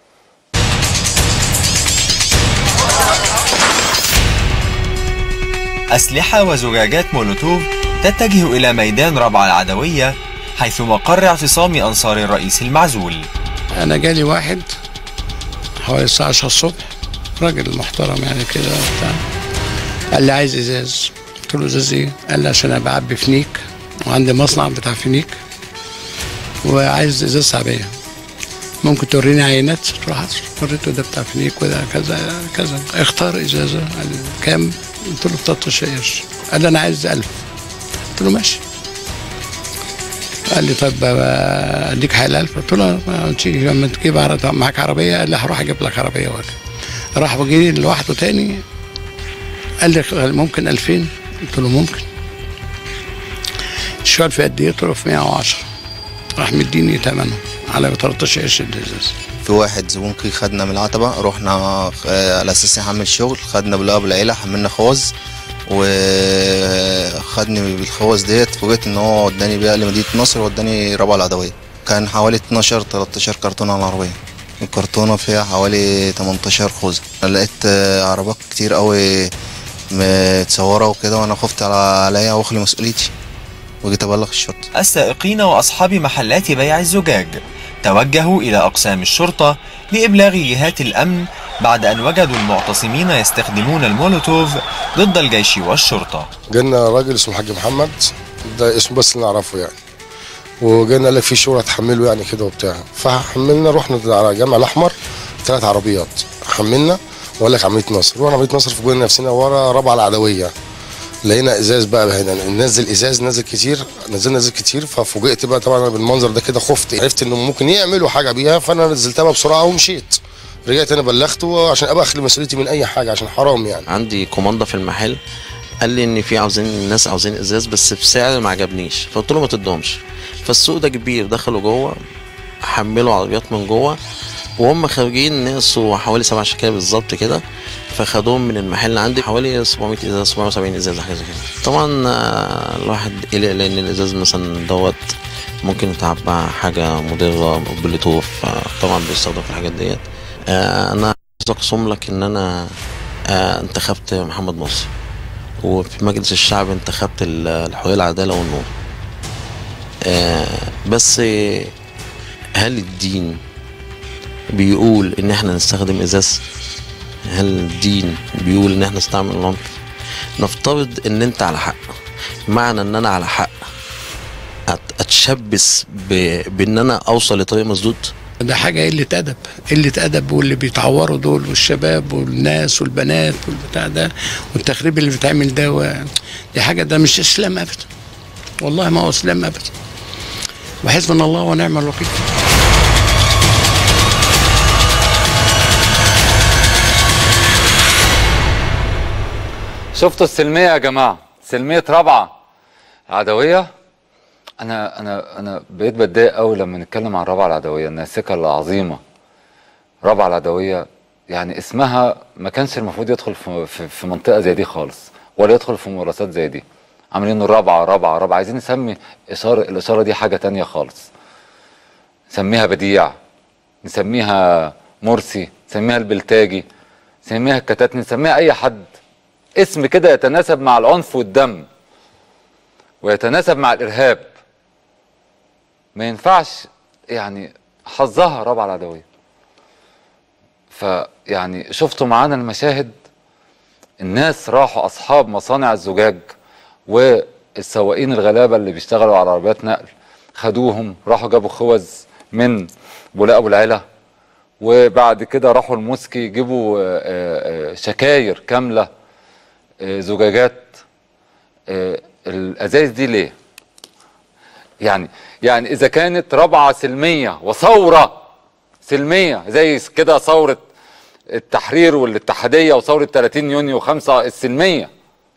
أسلحة وزجاجات مولوتوف تتجه إلى ميدان ربع العدوية حيث مقر اعتصام أنصار الرئيس المعزول انا جالي واحد حوالي الساعه 10 الصبح راجل محترم يعني كده بتاع قال لي عايز ازاز قلت له ازاز ايه قال لي عشان انا بعبي فينيك وعندي مصنع بتاع فينيك وعايز ازاز شعبيه ممكن توريني عينات قلت له حاضر وريته ده بتاع فينيك وده كذا كذا اختار ازازه قال لي كام قلت له 13 قرش قال لي انا عايز 1000 قلت له ماشي قال لي طب آه، اديك حال 1000 قلت له ما تيجي لما تجيب عر- معاك عربيه قال لي هروح اجيب لك عربيه ولا راح وجي لوحده تاني قال لي ممكن 2000 قلت له ممكن الشوال في قد ايه؟ قلت له في 110 راح مديني ثمنه على 13 قرش الازاز في واحد زبون كي خدنا من العتبة رحنا آه، على أساس نحمل شغل خدنا بلاقة بالعيلة حملنا خوذ وخدني بالخوذ ديت فوجئت إن هو وداني بيها لمدينة نصر ووداني ربع العدوية كان حوالي 12 13 كرتونة على العربية الكرتونة فيها حوالي 18 خوذة أنا لقيت آه، عربات كتير قوي متصورة وكده وأنا خفت على عليا وأخلي مسؤوليتي وجيت أبلغ الشرطة السائقين وأصحاب محلات بيع الزجاج توجهوا إلى أقسام الشرطة لإبلاغ جهات الأمن بعد أن وجدوا المعتصمين يستخدمون المولوتوف ضد الجيش والشرطة جالنا راجل اسمه الحاج محمد ده اسمه بس اللي نعرفه يعني وجانا قال لك في شغل هتحمله يعني كده وبتاع فحملنا رحنا على الجامع الاحمر ثلاث عربيات حملنا وقال لك عمليه نصر رحنا عمليه نصر فوجئنا نفسنا ورا ربع العدويه لقينا ازاز بقى هنا ننزل ازاز نزل كتير نزلنا ازاز كتير ففوجئت بقى طبعا أنا بالمنظر ده كده خفت عرفت انهم ممكن يعملوا حاجه بيها فانا نزلتها بقى بسرعه ومشيت رجعت انا بلغته عشان ابقى اخلي مسؤوليتي من اي حاجه عشان حرام يعني عندي كوماندا في المحل قال لي ان في عاوزين الناس عاوزين ازاز بس بسعر ما عجبنيش فقلت له ما تدهمش فالسوق ده كبير دخلوا جوه حملوا عربيات من جوه وهم خارجين ناس وحوالي سبع شكاير بالظبط كده فخدوهم من المحل عندي حوالي 700 ازاز 770 ازاز حاجه زي كده طبعا آه، الواحد قلق لان الازاز مثلا دوت ممكن يتعبى حاجه مضره بلوتوث طبعا بيستخدم في الحاجات ديت آه، انا عايز اقسم لك ان انا آه، انتخبت محمد مرسي وفي مجلس الشعب انتخبت ال- الحريه العداله والنور آه، بس آه، هل الدين بيقول ان احنا نستخدم ازاز هل الدين بيقول ان احنا نستعمل العنف نفترض ان انت على حق معنى ان انا على حق أت- اتشبث ب- بان انا اوصل لطريق مسدود ده حاجة قلة أدب قلة أدب واللي بيتعوروا دول والشباب والناس والبنات والبتاع ده والتخريب اللي بيتعمل ده و... دي حاجة ده مش إسلام أبدا والله ما هو إسلام أبدا وحسبنا الله ونعم الوكيل شفتوا السلمية يا جماعة سلمية رابعة العدويه انا انا انا بقيت بتضايق قوي لما نتكلم عن رابعه العدويه الناسكه العظيمه رابعه العدويه يعني اسمها ما كانش المفروض يدخل في, في, في منطقه زي دي خالص ولا يدخل في ممارسات زي دي عاملين رابعه رابعه رابعه عايزين نسمي اشاره الاشاره دي حاجه تانية خالص نسميها بديع نسميها مرسي نسميها البلتاجي نسميها الكتات نسميها اي حد اسم كده يتناسب مع العنف والدم ويتناسب مع الارهاب ما ينفعش يعني حظها رابعه العدويه فيعني شفتوا معانا المشاهد الناس راحوا اصحاب مصانع الزجاج والسواقين الغلابه اللي بيشتغلوا على عربيات نقل خدوهم راحوا جابوا خوذ من بولاق ابو العلا وبعد كده راحوا الموسكي يجيبوا آه، آه، شكاير كامله آه، زجاجات آه، الازايز دي ليه؟ يعني يعني اذا كانت رابعه سلميه وثوره سلميه زي كده ثوره التحرير والاتحاديه وثوره 30 يونيو 5 السلميه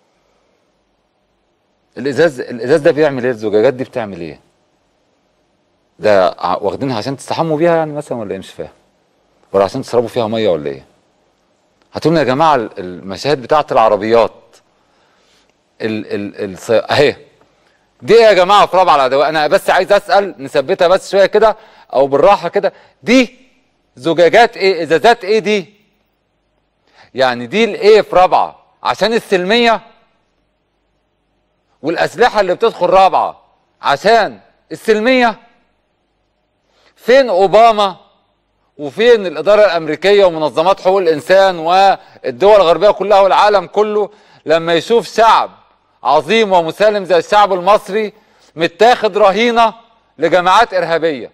الازاز الازاز ده بيعمل ايه الزجاجات دي بتعمل ايه ده ع- واخدينها عشان تستحموا بيها يعني مثلا ولا ايه مش فاهم ولا عشان تشربوا فيها ميه ولا ايه هاتوا لنا يا جماعه ال- المشاهد بتاعه العربيات ال ال ال اهي دي ايه يا جماعه في رابعه العدويه انا بس عايز اسال نثبتها بس شويه كده او بالراحه كده دي زجاجات ايه ازازات ايه دي يعني دي الايه في رابعه عشان السلميه والاسلحه اللي بتدخل رابعه عشان السلميه فين اوباما وفين الاداره الامريكيه ومنظمات حقوق الانسان والدول الغربيه كلها والعالم كله لما يشوف شعب عظيم ومسالم زي الشعب المصري متاخد رهينه لجماعات ارهابيه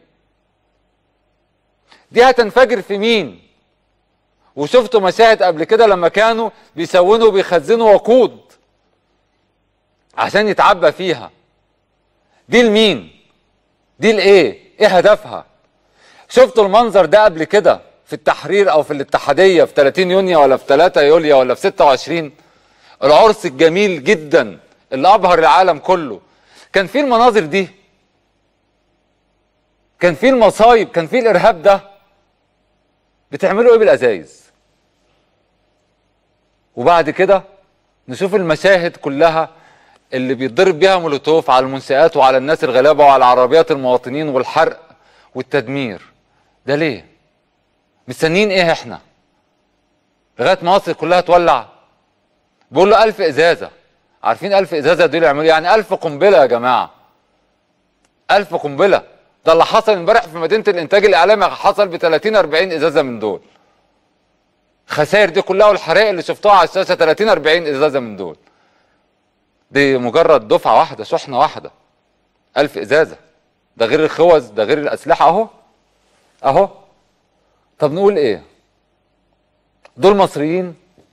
دي هتنفجر في مين وشفتوا مشاهد قبل كده لما كانوا بيسونوا وبيخزنوا وقود عشان يتعبى فيها دي لمين دي لايه ايه هدفها شفتوا المنظر ده قبل كده في التحرير او في الاتحاديه في 30 يونيو ولا في 3 يوليو ولا في 26 العرس الجميل جدا اللي ابهر العالم كله كان فيه المناظر دي كان فيه المصايب كان فيه الارهاب ده بتعملوا ايه بالازايز وبعد كده نشوف المشاهد كلها اللي بيتضرب بيها مولوتوف على المنشآت وعلى الناس الغلابه وعلى عربيات المواطنين والحرق والتدمير ده ليه مستنيين ايه احنا لغايه ما مصر كلها تولع بيقول له 1000 ازازه عارفين 1000 ازازه دول يعملوا إيه؟ يعني 1000 قنبله يا جماعه 1000 قنبله ده اللي حصل امبارح في مدينه الانتاج الاعلامي حصل ب 30 40 ازازه من دول خسائر دي كلها والحرائق اللي شفتوها على الشاشه 30 40 ازازه من دول دي مجرد دفعه واحده شحنه واحده 1000 ازازه ده غير الخوذ ده غير الاسلحه اهو اهو طب نقول ايه دول مصريين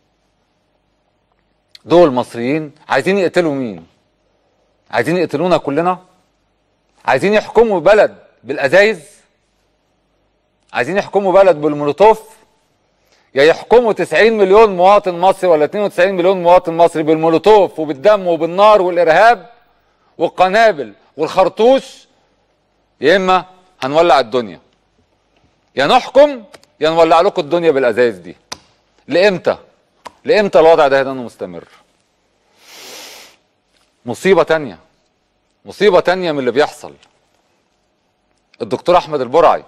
دول مصريين عايزين يقتلوا مين عايزين يقتلونا كلنا عايزين يحكموا بلد بالازايز عايزين يحكموا بلد بالمولوتوف يا يحكموا 90 مليون مواطن مصري ولا 92 مليون مواطن مصري بالمولوتوف وبالدم وبالنار والارهاب والقنابل والخرطوش يا اما هنولع الدنيا يا نحكم يا نولع لكم الدنيا بالازايز دي لامتى لامتى الوضع ده هيضل مستمر مصيبه تانية مصيبه تانية من اللي بيحصل الدكتور احمد البرعي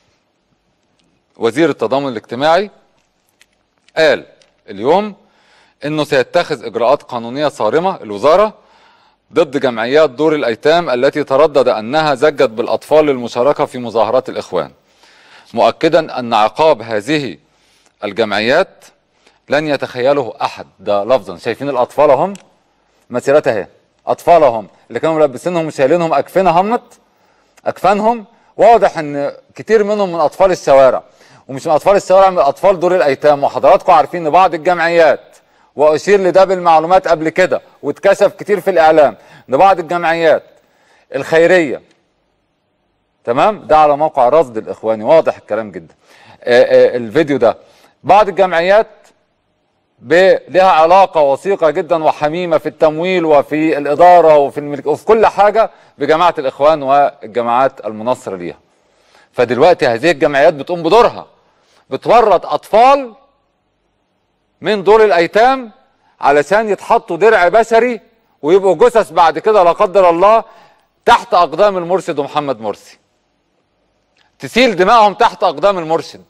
وزير التضامن الاجتماعي قال اليوم انه سيتخذ اجراءات قانونيه صارمه الوزاره ضد جمعيات دور الايتام التي تردد انها زجت بالاطفال للمشاركه في مظاهرات الاخوان مؤكدا ان عقاب هذه الجمعيات لن يتخيله احد ده لفظا شايفين الاطفال اهم مسيرات اهي اطفال اهم اللي كانوا ملبسينهم وشايلينهم اكفنه همت اكفانهم واضح ان كتير منهم من اطفال الشوارع ومش من اطفال الشوارع من اطفال دور الايتام وحضراتكم عارفين ان بعض الجمعيات واشير لده بالمعلومات قبل كده واتكشف كتير في الاعلام ان بعض الجمعيات الخيريه تمام ده على موقع رصد الاخواني واضح الكلام جدا آآ آآ الفيديو ده بعض الجمعيات ب- لها علاقة وثيقة جدا وحميمة في التمويل وفي الإدارة وفي, الملك وفي كل حاجة بجماعة الإخوان والجماعات المناصرة ليها فدلوقتي هذه الجمعيات بتقوم بدورها بتورط أطفال من دور الأيتام علشان يتحطوا درع بشري ويبقوا جثث بعد كده لا قدر الله تحت أقدام المرشد محمد مرسي تسيل دماغهم تحت أقدام المرشد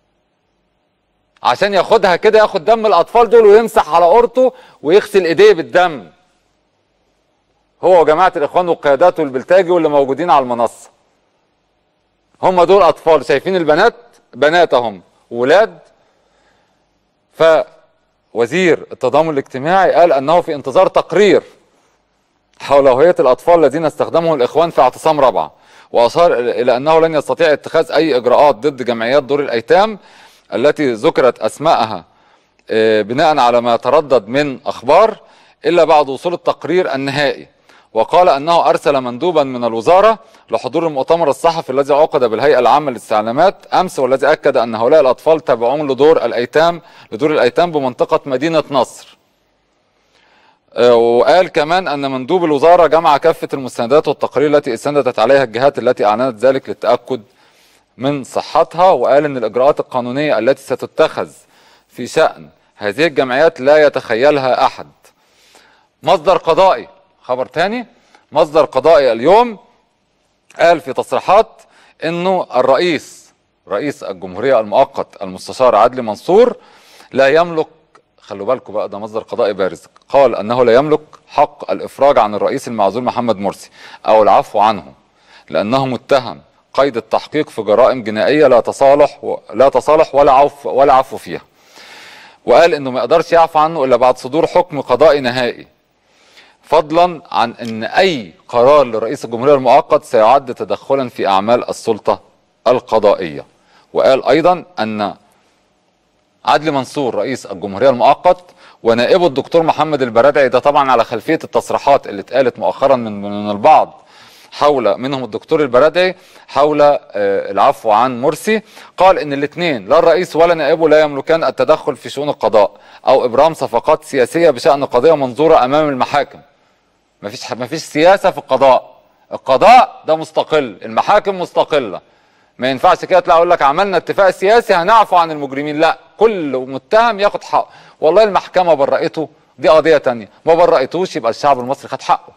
عشان ياخدها كده ياخد دم الاطفال دول ويمسح على قرطه ويغسل ايديه بالدم هو وجماعه الاخوان والقيادات والبلتاجي واللي موجودين على المنصه هم دول اطفال شايفين البنات بنات اهم ولاد فوزير التضامن الاجتماعي قال انه في انتظار تقرير حول هوية الأطفال الذين استخدمهم الإخوان في اعتصام رابعة وأشار إلى أنه لن يستطيع اتخاذ أي إجراءات ضد جمعيات دور الأيتام التي ذكرت أسماءها آه، بناء على ما تردد من أخبار إلا بعد وصول التقرير النهائي وقال أنه أرسل مندوبا من الوزارة لحضور المؤتمر الصحفي الذي عقد بالهيئة العامة للاستعلامات أمس والذي أكد أن هؤلاء الأطفال تابعون لدور الأيتام لدور الأيتام بمنطقة مدينة نصر آه، وقال كمان ان مندوب الوزاره جمع كافه المستندات والتقارير التي استندت عليها الجهات التي اعلنت ذلك للتاكد من صحتها وقال ان الاجراءات القانونيه التي ستتخذ في شان هذه الجمعيات لا يتخيلها احد مصدر قضائي خبر تاني مصدر قضائي اليوم قال في تصريحات انه الرئيس رئيس الجمهوريه المؤقت المستشار عدلي منصور لا يملك خلوا بالكم بقى ده مصدر قضائي بارز قال انه لا يملك حق الافراج عن الرئيس المعزول محمد مرسي او العفو عنه لانه متهم قيد التحقيق في جرائم جنائيه لا تصالح و... لا تصالح ولا عفو ولا عفو فيها وقال انه ما يقدرش يعفو عنه الا بعد صدور حكم قضائي نهائي فضلا عن ان اي قرار لرئيس الجمهوريه المؤقت سيعد تدخلا في اعمال السلطه القضائيه وقال ايضا ان عدلي منصور رئيس الجمهوريه المؤقت ونائبه الدكتور محمد البرادعي ده طبعا على خلفيه التصريحات اللي اتقالت مؤخرا من من البعض حول منهم الدكتور البرادعي حول آه، العفو عن مرسي قال ان الاثنين لا الرئيس ولا نائبه لا يملكان التدخل في شؤون القضاء او ابرام صفقات سياسيه بشان قضيه منظوره امام المحاكم مفيش مفيش سياسه في القضاء القضاء ده مستقل المحاكم مستقله ما ينفعش كده تلاقي اقول لك عملنا اتفاق سياسي هنعفو عن المجرمين لا كل متهم ياخد حقه والله المحكمه برأته دي قضيه تانية ما برأتوش يبقى الشعب المصري خد حقه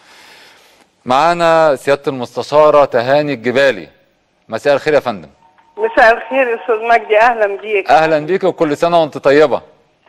معانا سياده المستشاره تهاني الجبالي مساء الخير يا فندم مساء الخير يا استاذ مجدي اهلا بيك اهلا بيك وكل سنه وانت طيبه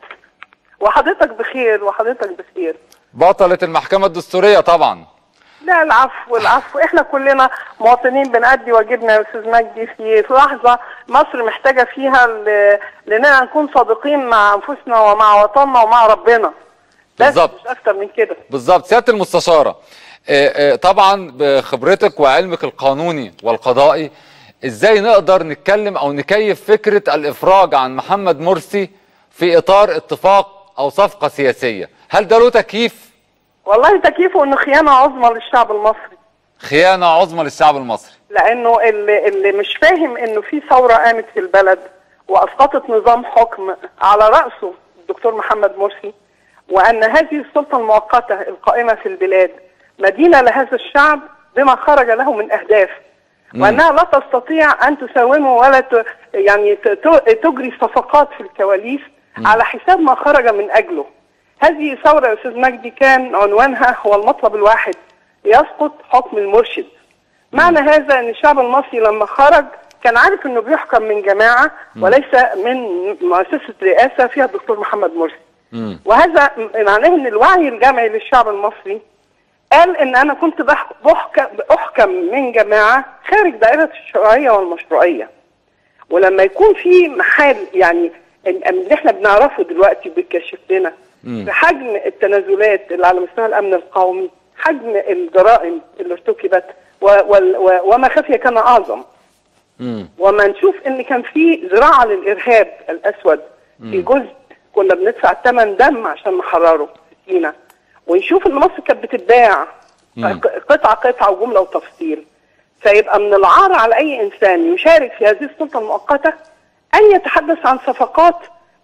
وحضرتك بخير وحضرتك بخير بطله المحكمه الدستوريه طبعا لا العفو العفو احنا كلنا مواطنين بنأدي واجبنا يا استاذ مجدي في في لحظه مصر محتاجه فيها ل- لاننا نكون صادقين مع انفسنا ومع وطننا ومع ربنا بس بالظبط. مش اكتر من كده بالظبط سياده المستشاره آه، آه، طبعا بخبرتك وعلمك القانوني والقضائي ازاي نقدر نتكلم او نكيف فكره الافراج عن محمد مرسي في اطار اتفاق او صفقه سياسيه هل ده له تكييف والله تكييفه انه خيانه عظمى للشعب المصري خيانه عظمى للشعب المصري لانه اللي, اللي مش فاهم انه في ثوره قامت في البلد واسقطت نظام حكم على راسه الدكتور محمد مرسي وان هذه السلطه المؤقته القائمه في البلاد مدينه لهذا الشعب بما خرج له من اهداف وانها لا تستطيع ان تساومه ولا ت... يعني ت... ت- تجري صفقات في الكواليس على حساب ما خرج من اجله. هذه الثوره يا استاذ مجدي كان عنوانها هو المطلب الواحد يسقط حكم المرشد. معنى هذا ان الشعب المصري لما خرج كان عارف انه بيحكم من جماعه وليس من مؤسسه رئاسه فيها الدكتور محمد مرسي. وهذا معناه ان الوعي الجمعي للشعب المصري قال ان انا كنت بح- بحكم, احكم من جماعه خارج دائره الشرعيه والمشروعيه ولما يكون في محال يعني ال- اللي احنا بنعرفه دلوقتي بيتكشف لنا في حجم التنازلات اللي على مستوى الامن القومي حجم الجرائم اللي ارتكبت و وال- و وما خفي كان اعظم وما نشوف ان كان في زراعه للارهاب الاسود في جزء كنا بندفع ثمن دم عشان نحرره في سينا ونشوف ان مصر كانت بتتباع قطعه قطعه وجمله وتفصيل فيبقى من العار على اي انسان يشارك في هذه السلطه المؤقته ان يتحدث عن صفقات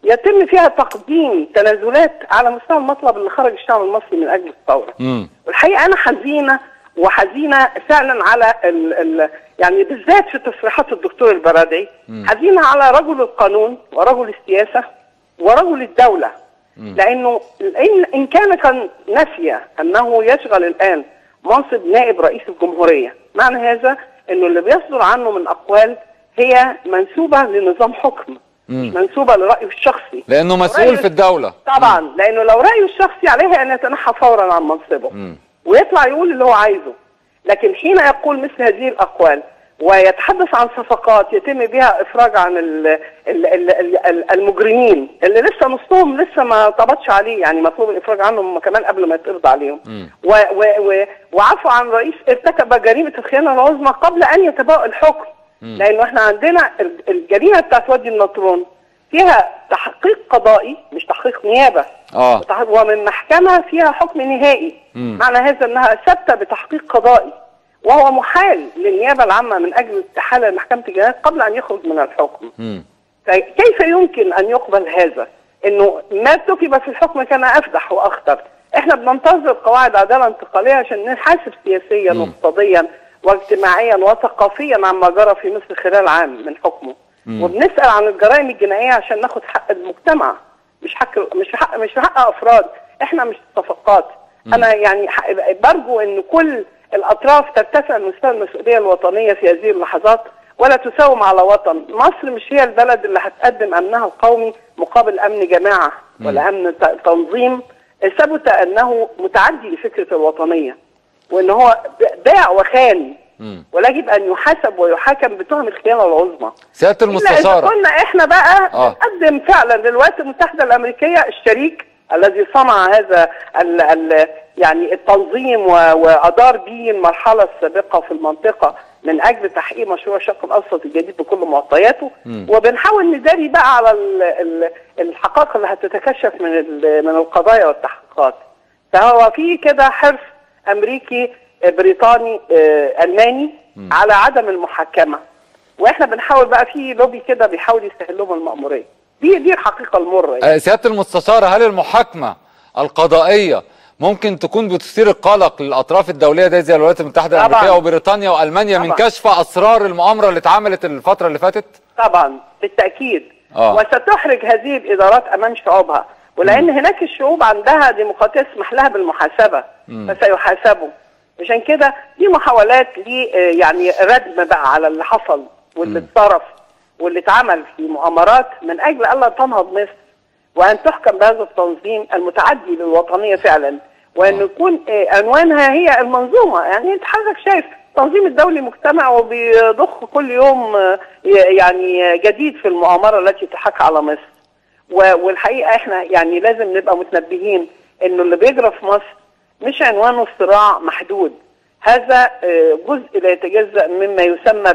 يتم فيها تقديم تنازلات على مستوى المطلب اللي خرج الشعب المصري من اجل الثوره امم والحقيقه انا حزينه وحزينه فعلا على ال ال يعني بالذات في تصريحات الدكتور البرادعي مم. حزينه على رجل القانون ورجل السياسه ورجل الدوله لانه ان ان كان كان نسي انه يشغل الان منصب نائب رئيس الجمهوريه معنى هذا انه اللي بيصدر عنه من اقوال هي منسوبه لنظام حكم مم. منسوبه لرايه الشخصي لانه مسؤول في الدوله طبعا لانه لو رايه الشخصي عليه ان يتنحى فورا عن منصبه مم. ويطلع يقول اللي هو عايزه لكن حين يقول مثل هذه الاقوال ويتحدث عن صفقات يتم بها افراج عن ال ال ال ال المجرمين اللي لسه نصهم لسه ما طبطش عليه يعني مطلوب الافراج عنهم كمان قبل ما يتقبض عليهم و و و وعفوا عن رئيس ارتكب جريمه الخيانه العظمى قبل ان يتبوأ الحكم لانه احنا عندنا ال- الجريمه بتاعت وادي النطرون فيها تحقيق قضائي مش تحقيق نيابه اه وتح- ومن محكمه فيها حكم نهائي مم. معنى هذا انها ثابته بتحقيق قضائي وهو محال للنيابه العامه من اجل استحاله لمحكمه الجنايات قبل ان يخرج من الحكم مم. فكيف يمكن ان يقبل هذا انه ما ارتكب في الحكم كان افدح واخطر احنا بننتظر قواعد عداله انتقاليه عشان نحاسب سياسيا واقتصاديا واجتماعيا وثقافيا عما جرى في مصر خلال عام من حكمه مم. وبنسال عن الجرائم الجنائيه عشان ناخد حق المجتمع مش حق مش حق مش حق افراد احنا مش صفقات انا يعني ح- برجو ان كل الاطراف ترتفع مستوى المسؤوليه الوطنيه في هذه اللحظات ولا تساوم على وطن مصر مش هي البلد اللي هتقدم امنها القومي مقابل امن جماعه ولا امن ت- تنظيم ثبت انه متعدي لفكره الوطنيه وان هو ب- باع وخان مم. ويجب ان يحاسب ويحاكم بتهم الخيانه العظمى سياده إلا إذا المستشاره كنا إحنا بقى آه. نقدم فعلا للولايات المتحدة الأمريكية الشريك الذي صنع هذا ال ال يعني التنظيم و- وأدار به المرحلة السابقة في المنطقة من أجل تحقيق مشروع الشرق الأوسط الجديد بكل معطياته مم. وبنحاول نداري بقى على ال ال الحقائق اللي هتتكشف من ال- من القضايا والتحقيقات فهو في كده حرص أمريكي آه، بريطاني آه، ألماني على عدم المحاكمة واحنا بنحاول بقى في لوبي كده بيحاول يسهل لهم المأمورية دي دي الحقيقة المرة يعني. آه، سياده المستشاره هل المحاكمه القضائيه ممكن تكون بتثير القلق للاطراف الدوليه دي زي الولايات المتحده طبعاً. الامريكيه وبريطانيا والمانيا من طبعاً. كشف اسرار المؤامره اللي اتعملت الفتره اللي فاتت طبعا بالتأكيد آه. وستحرج هذه الإدارات أمام شعوبها ولأن هناك الشعوب عندها ديمقراطية تسمح لها بالمحاسبة مم. فسيحاسبوا عشان كده دي محاولات ل يعني ردم بقى على اللي حصل واللي اتصرف واللي اتعمل في مؤامرات من أجل ألا تنهض مصر وأن تحكم بهذا التنظيم المتعدي للوطنية فعلا وأن يكون آه، عنوانها هي المنظومة يعني أنت حضرتك شايف التنظيم الدولي مجتمع وبيضخ كل يوم آه، ي- يعني جديد في المؤامرة التي تحاك على مصر و- والحقيقة احنا يعني لازم نبقى متنبهين انه اللي بيجرى في مصر مش عنوانه صراع محدود هذا آه، جزء لا يتجزأ مما يسمى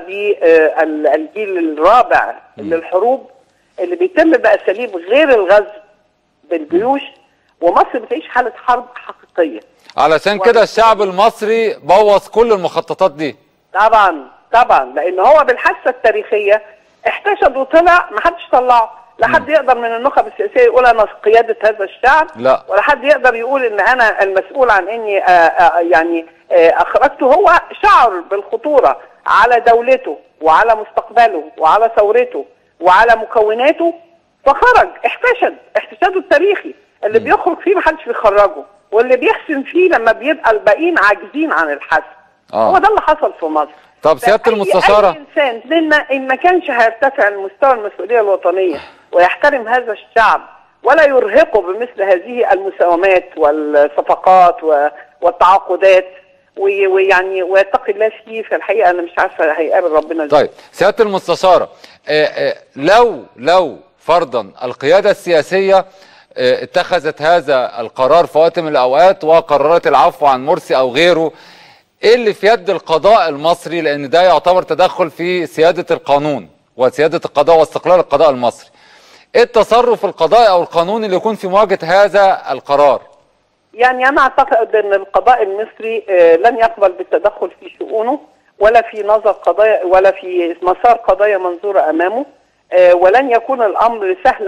بالجيل الرابع للحروب اللي بيتم بأساليب غير الغزو بالجيوش ومصر بتعيش حالة حرب حقيقية علشان كده الشعب المصري بوظ كل المخططات دي طبعا طبعا لان هو بالحادثه التاريخيه احتشد وطلع ما حدش طلعه لا حد يقدر من النخب السياسيه يقول انا قياده هذا الشعب لا ولا حد يقدر يقول ان انا المسؤول عن اني آه، آه، يعني آه، اخرجته هو شعر بالخطوره على دولته وعلى مستقبله وعلى ثورته وعلى مكوناته فخرج احتشد احتشاده التاريخي اللي بيخرج فيه محدش بيخرجه واللي بيحسن فيه لما بيبقى الباقيين عاجزين عن الحسم آه. هو ده اللي حصل في مصر طب سياده أي- المستشاره اي انسان منا ان ما كانش هيرتفع لمستوى المسؤوليه الوطنيه ويحترم هذا الشعب ولا يرهقه بمثل هذه المساومات والصفقات و- والتعاقدات وي- ويعني ويتقي الله فيه في الحقيقه انا مش عارفه هيقابل ربنا ازاي طيب سياده المستشاره آه، آه، لو لو فرضا القياده السياسيه آه، اتخذت هذا القرار في وقت من الاوقات وقررت العفو عن مرسي او غيره ايه اللي في يد القضاء المصري لان ده يعتبر تدخل في سياده القانون وسياده القضاء واستقلال القضاء المصري ايه التصرف القضائي او القانوني اللي يكون في مواجهه هذا القرار يعني انا اعتقد ان القضاء المصري آه، لن يقبل بالتدخل في شؤونه ولا في نظر قضايا ولا في مسار قضايا منظوره امامه آه، ولن يكون الامر سهلا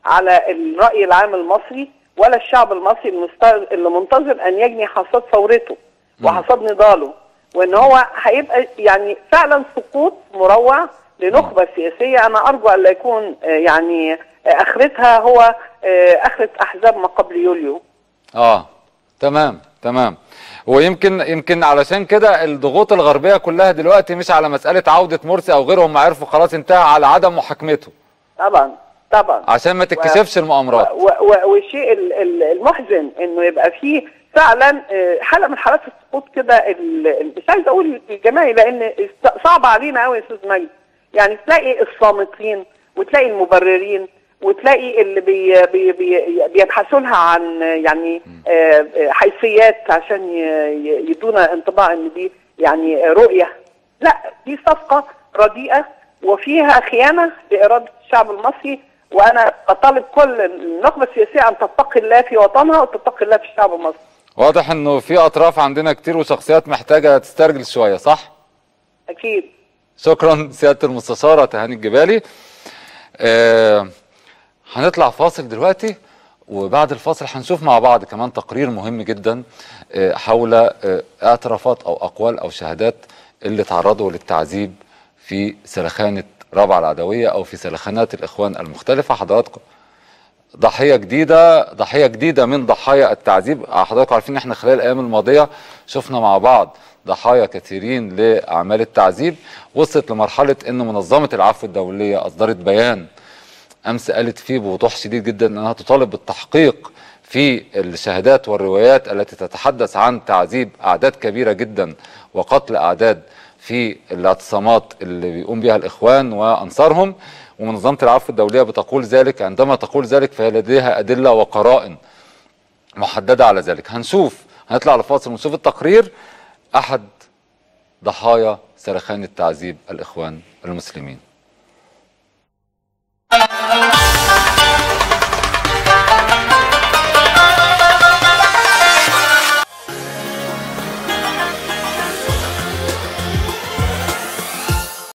على الراي العام المصري ولا الشعب المصري المست- اللي منتظر ان يجني حصاد ثورته وحصاد نضاله وان هو هيبقى يعني فعلا سقوط مروع لنخبه سياسيه انا ارجو ان لا يكون آه، يعني آه، اخرتها هو آه، اخره احزاب ما قبل يوليو اه تمام تمام ويمكن يمكن علشان كده الضغوط الغربيه كلها دلوقتي مش على مساله عوده مرسي او غيره هم عرفوا خلاص انتهى على عدم محاكمته طبعا طبعا عشان ما تتكشفش المؤامرات و- و- والشيء ال- ال- المحزن انه يبقى فيه فعلا آه، حاله من حالات السقوط كده ال- ال- مش عايز اقول الجماعي لان است- صعب علينا قوي يا استاذ مجدي يعني تلاقي الصامتين وتلاقي المبررين وتلاقي اللي بي بي بي بيبحثوا لها عن آه، يعني آه، آه، حيثيات عشان ي- ي- يدونا انطباع ان دي يعني رؤيه لا دي صفقه رديئه وفيها خيانه لاراده الشعب المصري وانا اطالب كل النخبه السياسيه ان تتقي الله في وطنها وتتقي الله في الشعب المصري واضح انه في اطراف عندنا كتير وشخصيات محتاجه تسترجل شويه صح اكيد شكرا سياده المستشاره تهاني الجبالي آه هنطلع فاصل دلوقتي وبعد الفاصل هنشوف مع بعض كمان تقرير مهم جدا آه حول آه اعترافات او اقوال او شهادات اللي تعرضوا للتعذيب في سلخانه رابعه العدويه او في سلخانات الاخوان المختلفه حضراتكم ضحيه جديده ضحيه جديده من ضحايا التعذيب حضراتكم عارفين ان احنا خلال الايام الماضيه شفنا مع بعض ضحايا كثيرين لاعمال التعذيب وصلت لمرحله ان منظمه العفو الدوليه اصدرت بيان امس قالت فيه بوضوح شديد جدا انها تطالب بالتحقيق في الشهادات والروايات التي تتحدث عن تعذيب اعداد كبيره جدا وقتل اعداد في الاعتصامات اللي بيقوم بها الاخوان وانصارهم ومنظمه العفو الدوليه بتقول ذلك عندما تقول ذلك فهي لديها ادله وقرائن محدده على ذلك هنشوف هنطلع لفاصل ونشوف التقرير احد ضحايا سرخان التعذيب الاخوان المسلمين